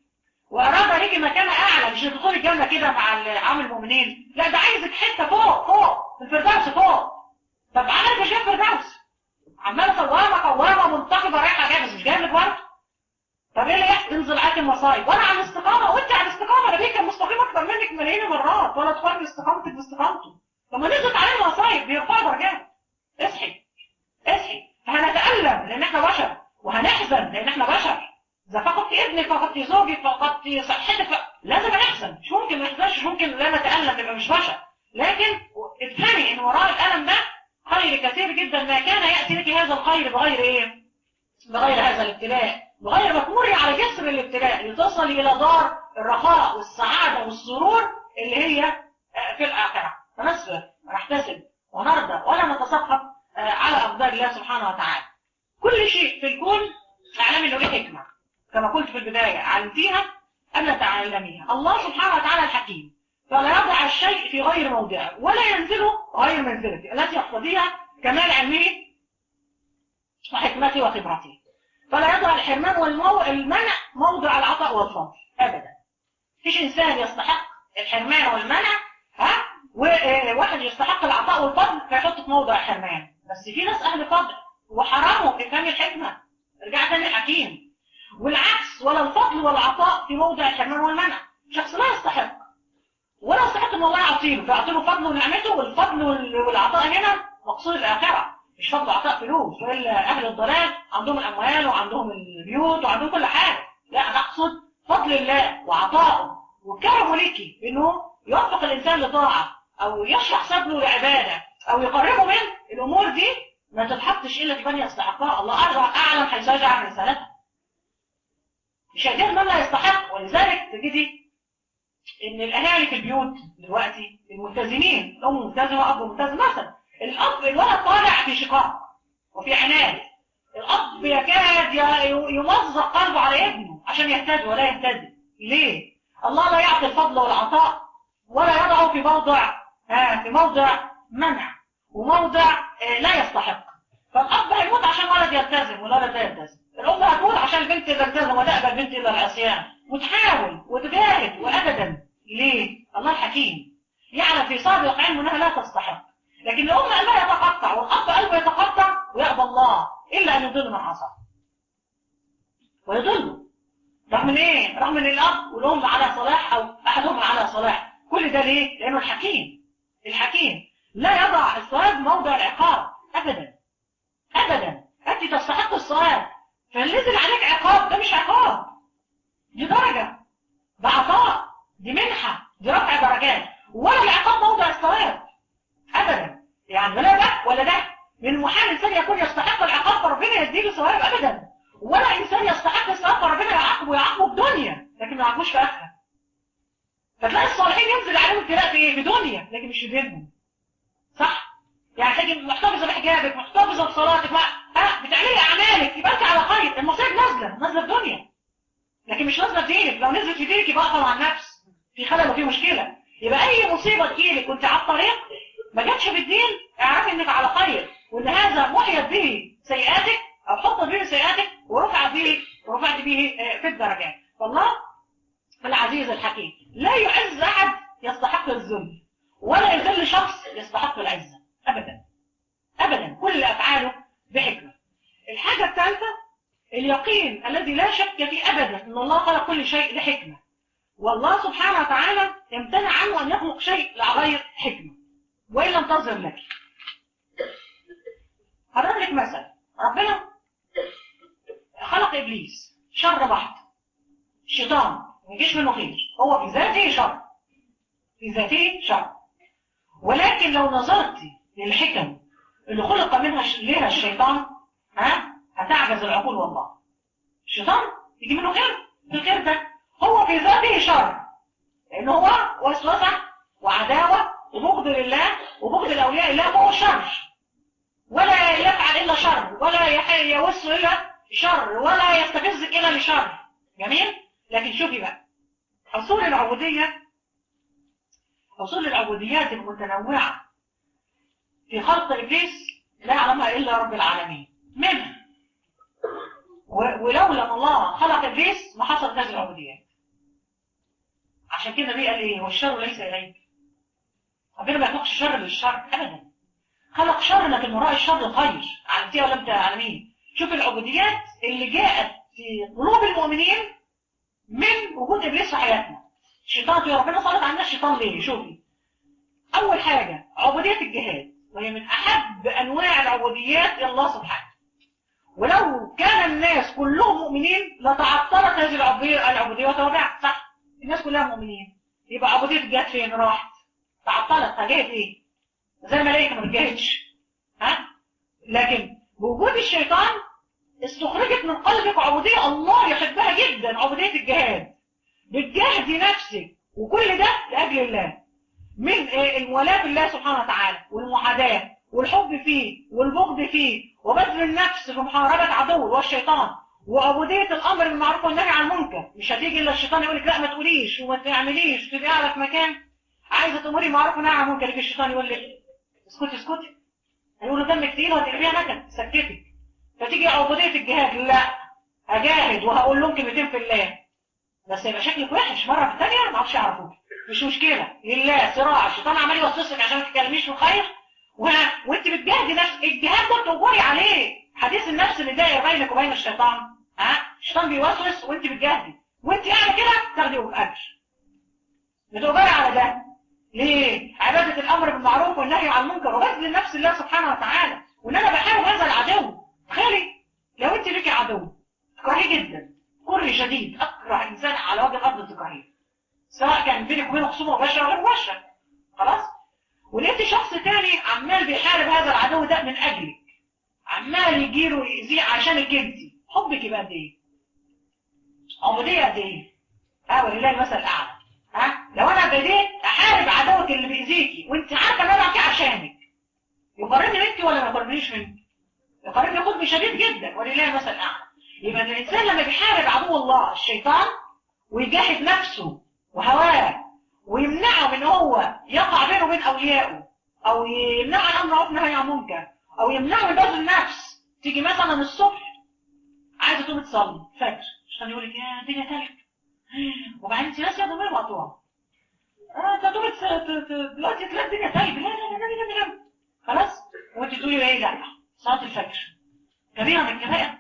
واراد يجي مكان اعلى مش تدخلي الجنه كده مع عام المؤمنين لا ده عايزك حته فوق فوق في الفردوس فوق طب عملك مش جاي الفردوس عماله صوامه قوامه منتقبه رايحه جايه بس مش جايه لك برضه طب ايه اللي يحصل تنزل عليك المصايب وانا على الاستقامه وانت على الاستقامه نبيك كان مستقيم اكتر منك ملايين مرات ولا تقارن استقامتك باستقامته لما نزلت عليه المصايب بيرفع درجات اصحي اصحي فهنتألم لان احنا بشر وهنحزن لان احنا بشر اذا فقدت ابنك فقدت زوجك فقدت صحتك ف... لازم نحزن مش ممكن ما نحزنش مش ممكن لا نتألم نبقى مش بشر لكن افهمي ان وراء الالم ده خير كثير جدا ما كان ياتي لك هذا الخير بغير ايه بغير هذا الابتلاء بغير ما تمري على جسر الابتلاء لتصلي الى دار الرخاء والسعادة والسرور اللي هي في الآخرة فنصبر ونحتسب ونرضى ولا نتسخط على أقدار الله سبحانه وتعالى كل شيء في الكون اعلم انه له حكمة كما قلت في البداية علمتيها أم لا تعلميها الله سبحانه وتعالى الحكيم فلا يضع الشيء في غير موضعه ولا ينزله غير منزلته التي يقتضيها كمال علمه وحكمته وخبرته فلا يضع الحرمان والمنع موضع العطاء والفضل ابدا مفيش انسان يستحق الحرمان والمنع ها وواحد يستحق العطاء والفضل فيحط في موضع الحرمان بس في ناس اهل فضل وحرموا في فهم الحكمه رجع تاني الحكيم والعكس ولا الفضل ولا العطاء في موضع الحرمان والمنع شخص لا يستحق ولا يستحق ان الله يعطيله فيعطيله فضله ونعمته والفضل والعطاء هنا مقصود الاخره مش فضل عطاء فلوس والا اهل الضلال عندهم الاموال وعندهم البيوت وعندهم كل حاجه لا انا اقصد فضل الله وعطائه وكرمه ليكي بانه يوفق الانسان لطاعه او يشرح صدره لعباده او يقربه من الامور دي ما تتحطش الا في من يستحقها الله اعلم حيث يجعل رسالته مش هيدير من لا يستحق ولذلك تجدي ان الاهالي في البيوت دلوقتي الملتزمين الام ملتزمه اب ملتزم مثلا الاب الولد طالع في شقاق وفي عناد الاب يكاد ي- يمزق قلبه على ابنه عشان يهتدي ولا يهتدي ليه الله لا يعطي الفضل والعطاء ولا يضعه في موضع ها في موضع منع وموضع آه، لا يستحق فالاب هيموت عشان ولد يلتزم والولد لا يلتزم الام هتموت عشان البنت تلتزم وتقبل البنت الى العصيان وتحاول وتجاهد وابدا ليه الله الحكيم يعلم في صادق علمه انها لا تستحق لكن الام قلبها يتقطع والاب قلبه يتقطع ويأبى الله الا ان يضل من عصى ويضله رغم ان ايه رغم ان الاب والام على صلاح او احدهم على صلاح كل ده ليه لانه الحكيم الحكيم لا يضع الصواب موضع العقاب ابدا ابدا انت تستحق الصواب فنزل عليك عقاب ده مش عقاب دي درجة ده عطاء دي منحة دي رفع درجات ولا العقاب موضع الصواب ابدا يعني ولا ده ولا ده من المحال انسان يكون يستحق العقاب فربنا يديله ثواب ابدا ولا انسان يستحق الثواب فربنا يعاقبه يعاقبه بدنيا لكن ما يعاقبوش في اخره فتلاقي الصالحين ينزل عليهم ابتلاء في ايه في دنيا لكن مش في دينهم صح يعني تجي محتفظه بحجابك محتفظه بصلاتك ما ها بتعملي اعمالك يبقى انت على خير المصائب نازله نازله في دنيا لكن مش نازله في دينك لو نزلت في دينك يبقى اقطع عن نفس في خلل وفي مشكله يبقى اي مصيبه تجيلك وانت على الطريق ما جاتش في الدين اعرفي انك على خير وان هذا محيت به سيئاتك او حطت به سيئاتك ورفع به ورفعت به آه، في الدرجات فالله العزيز الحكيم لا يعز احد يستحق الذل ولا يذل شخص يستحق العزه ابدا ابدا كل افعاله بحكمه الحاجه الثالثه اليقين الذي لا شك فيه ابدا ان الله خلق كل شيء لحكمه والله سبحانه وتعالى يمتنع عنه ان يخلق شيء لغير حكمه وان لم تظهر لك هضرب لك مثل ربنا خلق ابليس شر بحت الشيطان ما يجيش منه خير هو في ذاته شر في ذاته شر ولكن لو نظرت للحكم اللي خلق منها ش- لها الشيطان ها هتعجز العقول والله الشيطان يجي منه خير الخير ده هو في ذاته شر لان هو وسوسه وعداوه وبغض لله وبغض الاولياء الله فهو شر ولا يفعل الا شر ولا يح- يوس الا شر ولا يستفزك الا لشر جميل لكن شوفي بقى اصول العبوديه اصول العبوديات المتنوعه في خلق ابليس لا يعلمها الا رب العالمين منها و- ولولا ان الله خلق ابليس ما حصلت هذه العبوديات عشان كده النبي قال ايه والشر ليس اليك ربنا ما يخلقش شر للشر ابدا خلق شر لكن وراء الشر خير علمتيها ولا انت تعلمين شوف العبوديات اللي جاءت في قلوب المؤمنين من وجود ابليس في حياتنا الشيطان يا ربنا صلت عنا الشيطان ليه شوفي اول حاجه عبوديه الجهاد وهي من احب انواع العبوديات الى الله سبحانه ولو كان الناس كلهم مؤمنين لتعطلت هذه العبوديه العبوديه وتوابعت صح الناس كلها مؤمنين يبقى عبوديه الجهاد فين راحت تعطلت هجاهد ايه زي الملائكه ما بتجاهدش ها لكن بوجود الشيطان استخرجت من قلبك عبوديه الله يحبها جدا عبوديه الجهاد بتجاهدي نفسك وكل ده لاجل الله من آه، المولاة بالله سبحانه وتعالى والمحاداة والحب فيه والبغض فيه وبذل النفس في محاربة عدو والشيطان وعبودية الأمر بالمعروف والنهي عن المنكر مش هتيجي إلا الشيطان يقول لك لا ما تقوليش وما تعمليش تبقي قاعدة في مكان عايزة تأمري معروف ونهي عن المنكر يجي الشيطان يقول لك اسكتي اسكتي هيقولوا دمك تقيل وهتقلبيها نكد سكتك فتيجي عبودية الجهاد لا هجاهد وهقول لهم كلمتين في الله بس يبقى شكلك وحش مرة في الثانية ما عرفش يعرفوك مش مشكلة لله صراع الشيطان عمال يوسوسك عشان ما تتكلميش في الخير وها وانت بتجاهدي نفسك الجهاد ده بتجبري عليه حديث النفس اللي داير بينك وبين الشيطان ها الشيطان بيوسوس وانت بتجاهدي وانت قاعده كده تاخدي اجر بتجبري على ده ليه عبادة الامر بالمعروف والنهي عن المنكر وبذل النفس لله سبحانه وتعالى وان انا بحارب هذا العدو تخيلي لو انت ليكي عدو تكرهيه جدا كره شديد اكره انسان على وجه الارض تكرهيه سواء كان بينك وبينه خصومه مباشره وغير مباشره خلاص ولقيت شخص تاني عمال بيحارب هذا العدو ده من اجلك عمال يجيله ويأذيه عشانك انت حبك يبقى قد ايه عبوديه قد ايه ها ولله المثل الاعلى ها لو بديت احارب عدوك اللي بيأذيكي وانت عارفه ان انا بعمل عشانك يقربني منك ولا ما يقربنيش منك يقربني قرب شديد جدا ولله مثل اعلى يبقى الانسان لما بيحارب عدو الله الشيطان ويجاهد نفسه وهواه ويمنعه من هو يقع بينه وبين اوليائه او يمنعه عن امر معروف نهي عن منكر او يمنعه من بذل النفس تيجي مثلا الصبح عايزه تقوم تصلي فجر عشان يقول لك يا الدنيا تلج وبعدين انت ناسيه ضمير مقطوع اه انت تقوم دلوقتي تلاقي الدنيا تلج لا لا لا لا لا خلاص وانت تقولي ايه لا صلاه الفجر كبيره من الكبائر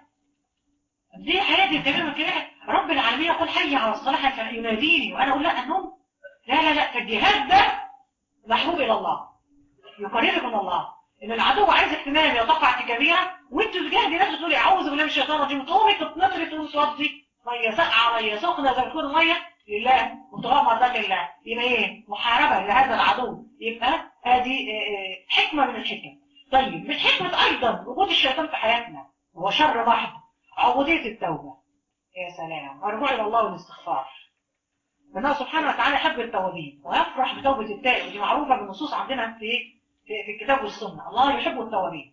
دي حياتي الكبيره من الكبائر رب العالمين يقول حي على الصلاه يناديني وانا اقول لا النوم لا لا لا فالجهاد ده محبوب الى الله يقربك من الله ان العدو عايزك تنامي وتقع في كبيره وانت تجاهدي نفسك تقولي اعوذ بالله من الشيطان الرجيم تقومي تتنطري تقومي توضي ميه ساقعه ميه سخنه زي ما تكون الميه لله وابتغاء مرضات الله يبقى ايه محاربه لهذا العدو يبقى هذه حكمه من الحكم طيب من حكمه ايضا وجود الشيطان في حياتنا هو شر محض عبوديه التوبه يا سلام الرجوع الى الله والاستغفار الله سبحانه وتعالى يحب التوابين ويفرح بتوبه التائب ودي معروفه بالنصوص عندنا في في الكتاب والسنه الله يحب التوابين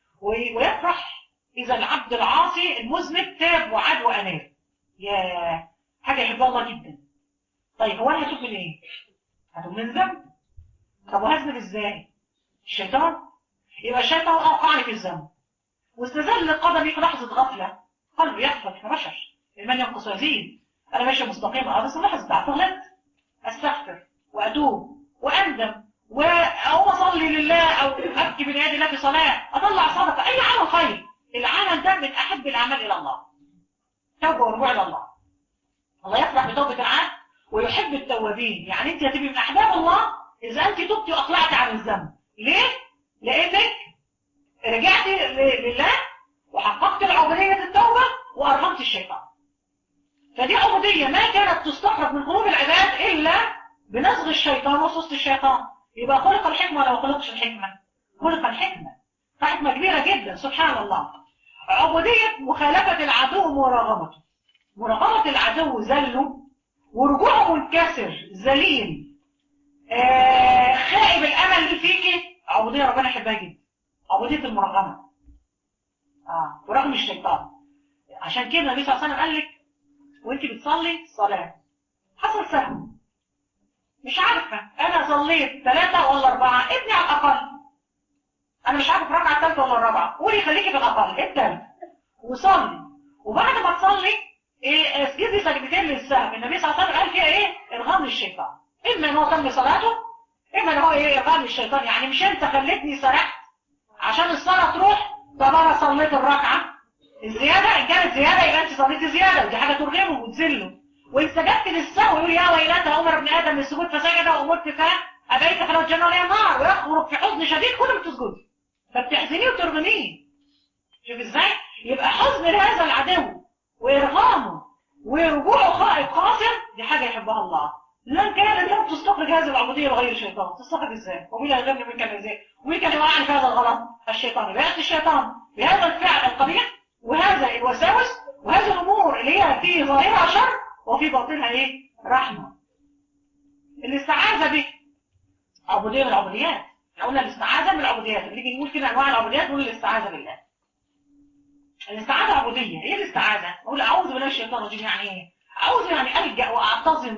ويفرح اذا العبد العاصي المذنب تاب وعاد واناب يا حاجه يحبها الله جدا طيب هو انا هتوب من ايه هتوب من ذنب طب وهذنب ازاي الشيطان يبقى الشيطان اوقعني في الذنب واستزل قدمي في لحظه غفله قلبي يغفل احنا بشر الايمان ينقص ويزيد انا ماشي مستقيم اه بس لحظه ضعف غلطت استغفر واتوب واندم واقوم اصلي لله او ابكي بين يدي الله في صلاه اطلع صدقه اي عمل خير العمل ده من احب الاعمال الى الله توبه ورجوع الى الله الله يفرح بتوبه العبد ويحب التوابين يعني انت هتبقي من احباب الله اذا انت تبتي واقلعتي عن الذنب ليه لانك رجعتي لله وحققت العبوديه التوبه وارغمت الشيطان فدي عبوديه ما كانت تستخرج من قلوب العباد الا بنزغ الشيطان وسوسه الشيطان يبقى خلق الحكمة ولا ما خلقش الحكمة خلق الحكمة حكمة كبيرة جدا سبحان الله عبودية مخالفة العدو ومراغمته مراغمة العدو ذله ورجوعه منكسر ذليل آه خائب الأمل اللي فيكي عبودية ربنا يحبها جدا عبودية المراغمة آه ورغم الشيطان عشان كده النبي صلى الله عليه وسلم قال لك وانت بتصلي صلاة حصل سهو مش عارفة أنا صليت ثلاثة ولا أربعة ابني على الأقل أنا مش عارفة الركعة الثالثة ولا الرابعة قولي خليكي في الأقل الثالث وصلي وبعد ما تصلي إيه اسجدي سجدتين للسهو النبي صلى الله عليه وسلم قال فيها إيه إرغام للشيطان إما إن هو تم صلاته إما إن هو إيه إرغام للشيطان يعني مش أنت خليتني سرحت عشان الصلاة تروح طب أنا صليت الركعة الزيادة إن كانت زيادة يبقى أنت صليتي زيادة ودي حاجة ترغمه وتذله وإن سجدت للسهو يقول يا ويلتى أمر ابن آدم بالسجود فسجد وأمرت فأبيت فلو الجنة ولا النار ويخرج في حزن شديد كل ما تسجدي فبتحزنيه وترغميه شوف ازاي يبقى حزن لهذا العدو وإرغامه ورجوعه خائف قاصر دي حاجة يحبها الله لن كان لم تستخرج هذه العبودية بغير الشيطان تستخرج ازاي ومين هيغني من كان ازاي ومين كان يوقعني في هذا الغلط الشيطان يبقى الشيطان بهذا الفعل القبيح وهذا الوساوس وهذه الأمور اللي هي في ظاهرها شر وفي باطنها ايه رحمة الاستعاذة به عبودية من العبوديات قلنا الاستعاذة من العبوديات نيجي نقول كده انواع العبوديات نقول الاستعاذة بالله الاستعاذة عبودية ايه الاستعاذة نقول اعوذ بالله من الشيطان الرجيم يعني ايه اعوذ يعني الجا واعتصم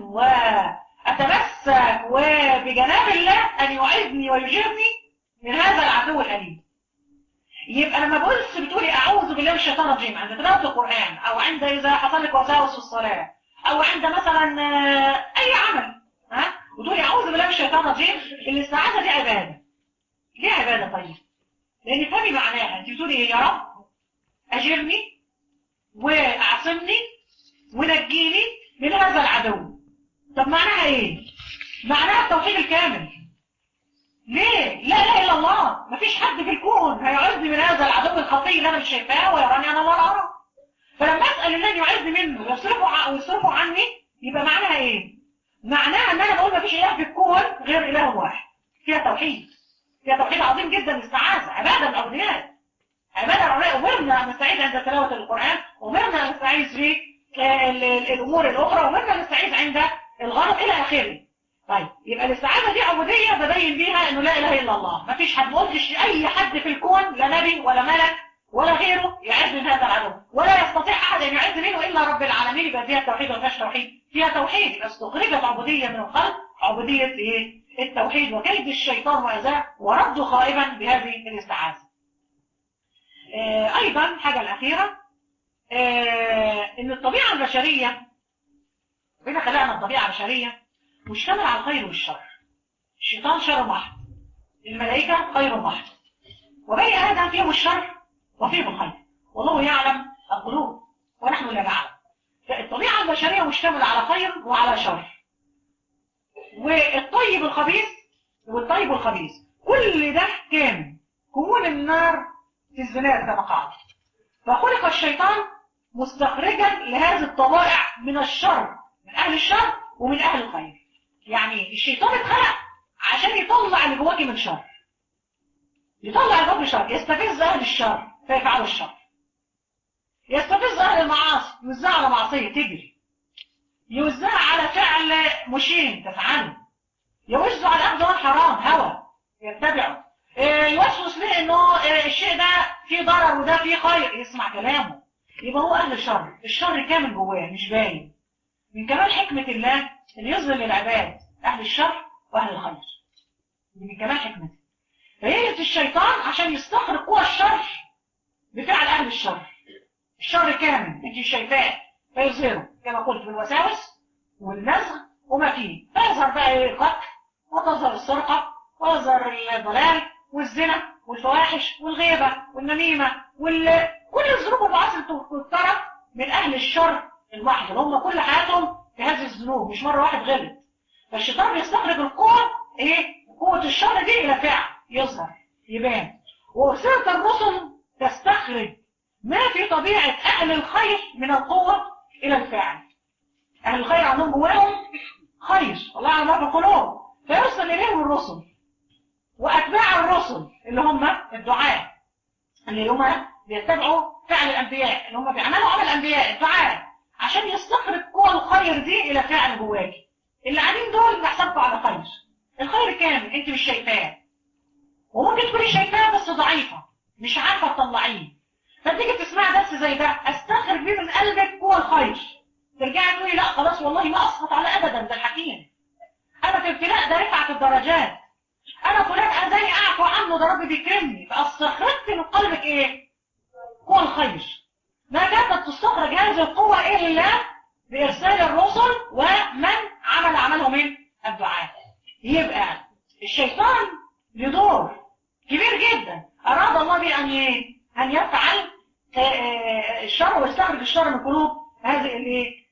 واتمسك وبجناب الله ان يعيذني ويجيرني من هذا العدو الاليم يبقى لما بقولش بتقولي اعوذ بالله من الشيطان الرجيم عند تلاوه القران او عند اذا حصل لك وساوس في الصلاه او عند مثلا اي عمل ها وتقولي اعوذ بالله من الشيطان الرجيم الاستعاذه دي عباده ليه عباده طيب لان فهمي معناها انت بتقولي ايه يا رب اجرني واعصمني ونجيني من هذا العدو طب معناها ايه معناها التوحيد الكامل ليه لا اله الا الله مفيش حد في الكون هيعوذني من هذا العدو الخطير اللي انا مش شايفاه ويراني انا لا اراه فلما اسال الله ان يعوذني منه ويصرفه ويصرفه عني يبقى معناها ايه معناها ان انا بقول مفيش اله في الكون غير اله واحد فيها توحيد فيها توحيد عظيم جدا الاستعاذه عباده من العبوديات عباده العبوديات امرنا ان نستعيذ عند تلاوه القران امرنا ان نستعيذ في الامور الاخرى امرنا ان نستعيذ عند الغرض الى اخره طيب يبقى الاستعاذة دي عبودية ببين بيها انه لا اله الا الله ما فيش حد ما قلتش اي حد في الكون لا نبي ولا ملك ولا غيره يعز من هذا العدو ولا يستطيع احد ان يعز منه الا رب العالمين يبقى فيها توحيد ولا فيهاش توحيد فيها توحيد يبقى استخرجت عبودية من القلب عبودية ايه التوحيد وكيد الشيطان واذاه ورده خائبا بهذه الاستعاذة آه ايضا الحاجة الاخيرة آه ان الطبيعة البشرية ربنا خلقنا الطبيعة البشرية مشتمل على الخير والشر الشيطان شر محض الملائكة خير محض وبني آدم فيهم الشر وفيهم الخير والله يعلم القلوب ونحن لا نعلم فالطبيعة البشرية مشتملة على خير وعلى شر والطيب الخبيث والطيب والخبيث كل ده كان كون النار في الزناد كما قال فخلق الشيطان مستخرجا لهذه الطبائع من الشر من أهل الشر ومن أهل الخير يعني الشيطان اتخلق عشان يطلع اللي جواكي من شر يطلع اللي من شر يستفز أهل الشر فيفعلوا الشر يستفز أهل المعاصي يوزع على معصية تجري يوزع على فعل مشين تفعله يوزع على أخذ حرام هوى يتبعه يوسوس ليه انه الشيء ده فيه ضرر وده فيه خير يسمع كلامه يبقى هو أهل الشر الشر كامل جواه مش باين من كمال حكمة الله أن يظهر للعباد أهل الشر وأهل الخير من كمال حكمته فيجد الشيطان عشان يستخرج قوى الشر بفعل أهل الشر الشر كامل انت شايفاه فيظهره كما قلت بالوساوس والنزغ وما فيه فيظهر بقى القتل وتظهر السرقة ويظهر الضلال والزنا والفواحش والغيبة والنميمة وال... كل الذنوب والمعاصي اللي تترك من أهل الشر المحض هم كل حياتهم في هذه الذنوب مش مرة واحد غلط فالشيطان بيستخرج القوة ايه قوة الشر دي الى فعل يظهر يبان وسيرة الرسل تستخرج ما في طبيعة اهل الخير من القوة الى الفعل اهل الخير عندهم جواهم خير الله على ما في قلوب فيرسل اليهم الرسل واتباع الرسل اللي هم الدعاء اللي هم بيتبعوا فعل الانبياء اللي هم بيعملوا عمل الانبياء الدعاء عشان يستخرج قوى الخير دي الى فعل جواكي اللي قاعدين دول بحسبكم على خير الخير كامل انت مش شايفاه وممكن تكوني شايفاه بس ضعيفه مش عارفه تطلعيه فتيجي تسمعي درس زي ده استخرج بيه من قلبك قوى الخير ترجعي تقولي لا خلاص والله ما اسقط على ابدا ده الحكيم انا في ابتلاء ده رفعت الدرجات انا فلان اذاني اعفو عنه ده ربي بيكرمني فاستخرجت من قلبك ايه قوى الخير ما كانت تستخرج هذه القوة إلا بإرسال الرسل ومن عمل عمله من الدعاء يبقى الشيطان له دور كبير جدا أراد الله به أن أن يفعل الشر ويستخرج الشر من قلوب هذه الايه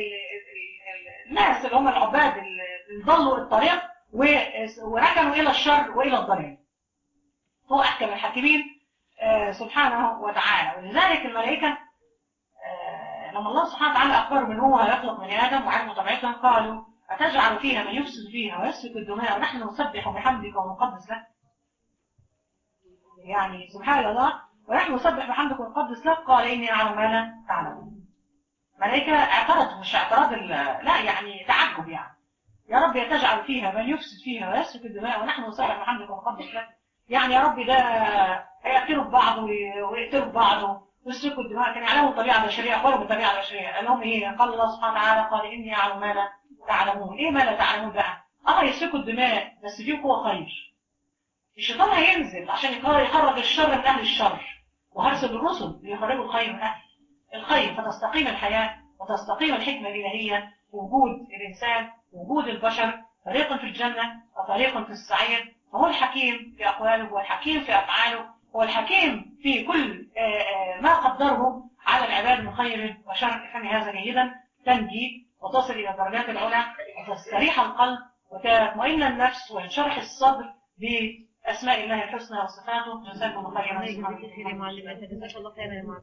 الناس اللي هم العباد اللي ضلوا الطريق وركنوا إلى الشر وإلى الضلال هو أحكم الحاكمين سبحانه وتعالى ولذلك الملائكة لما الله سبحانه وتعالى أخبر من هو هيخلق من آدم وعلم طبيعتهم قالوا أتجعل فيها من يفسد فيها ويسفك الدماء ونحن نسبح بحمدك ونقدس لك يعني سبحان الله ونحن نسبح بحمدك ونقدس لك قال إني أعلم ما لا تعلمون ملائكة اعترضوا مش اعتراض لا يعني تعجب يعني يا رب يتجعل فيها من يفسد فيها ويسفك الدماء ونحن نسبح بحمدك ونقدس لك يعني يا رب ده هيقتلوا ببعض ويقتلوا ببعض ويسفكوا الدماء كان يعلموا الطبيعة البشرية أخبروا بالطبيعة البشرية قال لهم إيه قال الله سبحانه وتعالى قال إني أعلم ما لا تعلمون إيه ما لا تعلمون بقى اه يسفكوا الدماء بس فيه قوة خير الشيطان هينزل عشان يخرج الشر من أهل الشر وهرسل الرسل ليخرجوا الخير من أهل الخير فتستقيم الحياة وتستقيم الحكمة الإلهية وجود الإنسان وجود البشر فريق في الجنة وفريق في السعير فهو الحكيم في أقواله هو الحكيم في أفعاله هو الحكيم في كل ما قدره على العباد من خير وشر افهمي هذا جيدا تنجي وتصل إلى درجات العلى وتستريح القلب وتطمئن النفس وينشرح الصدر بأسماء الله الحسنى وصفاته جزاكم الله خيرا جزاك الله خيرا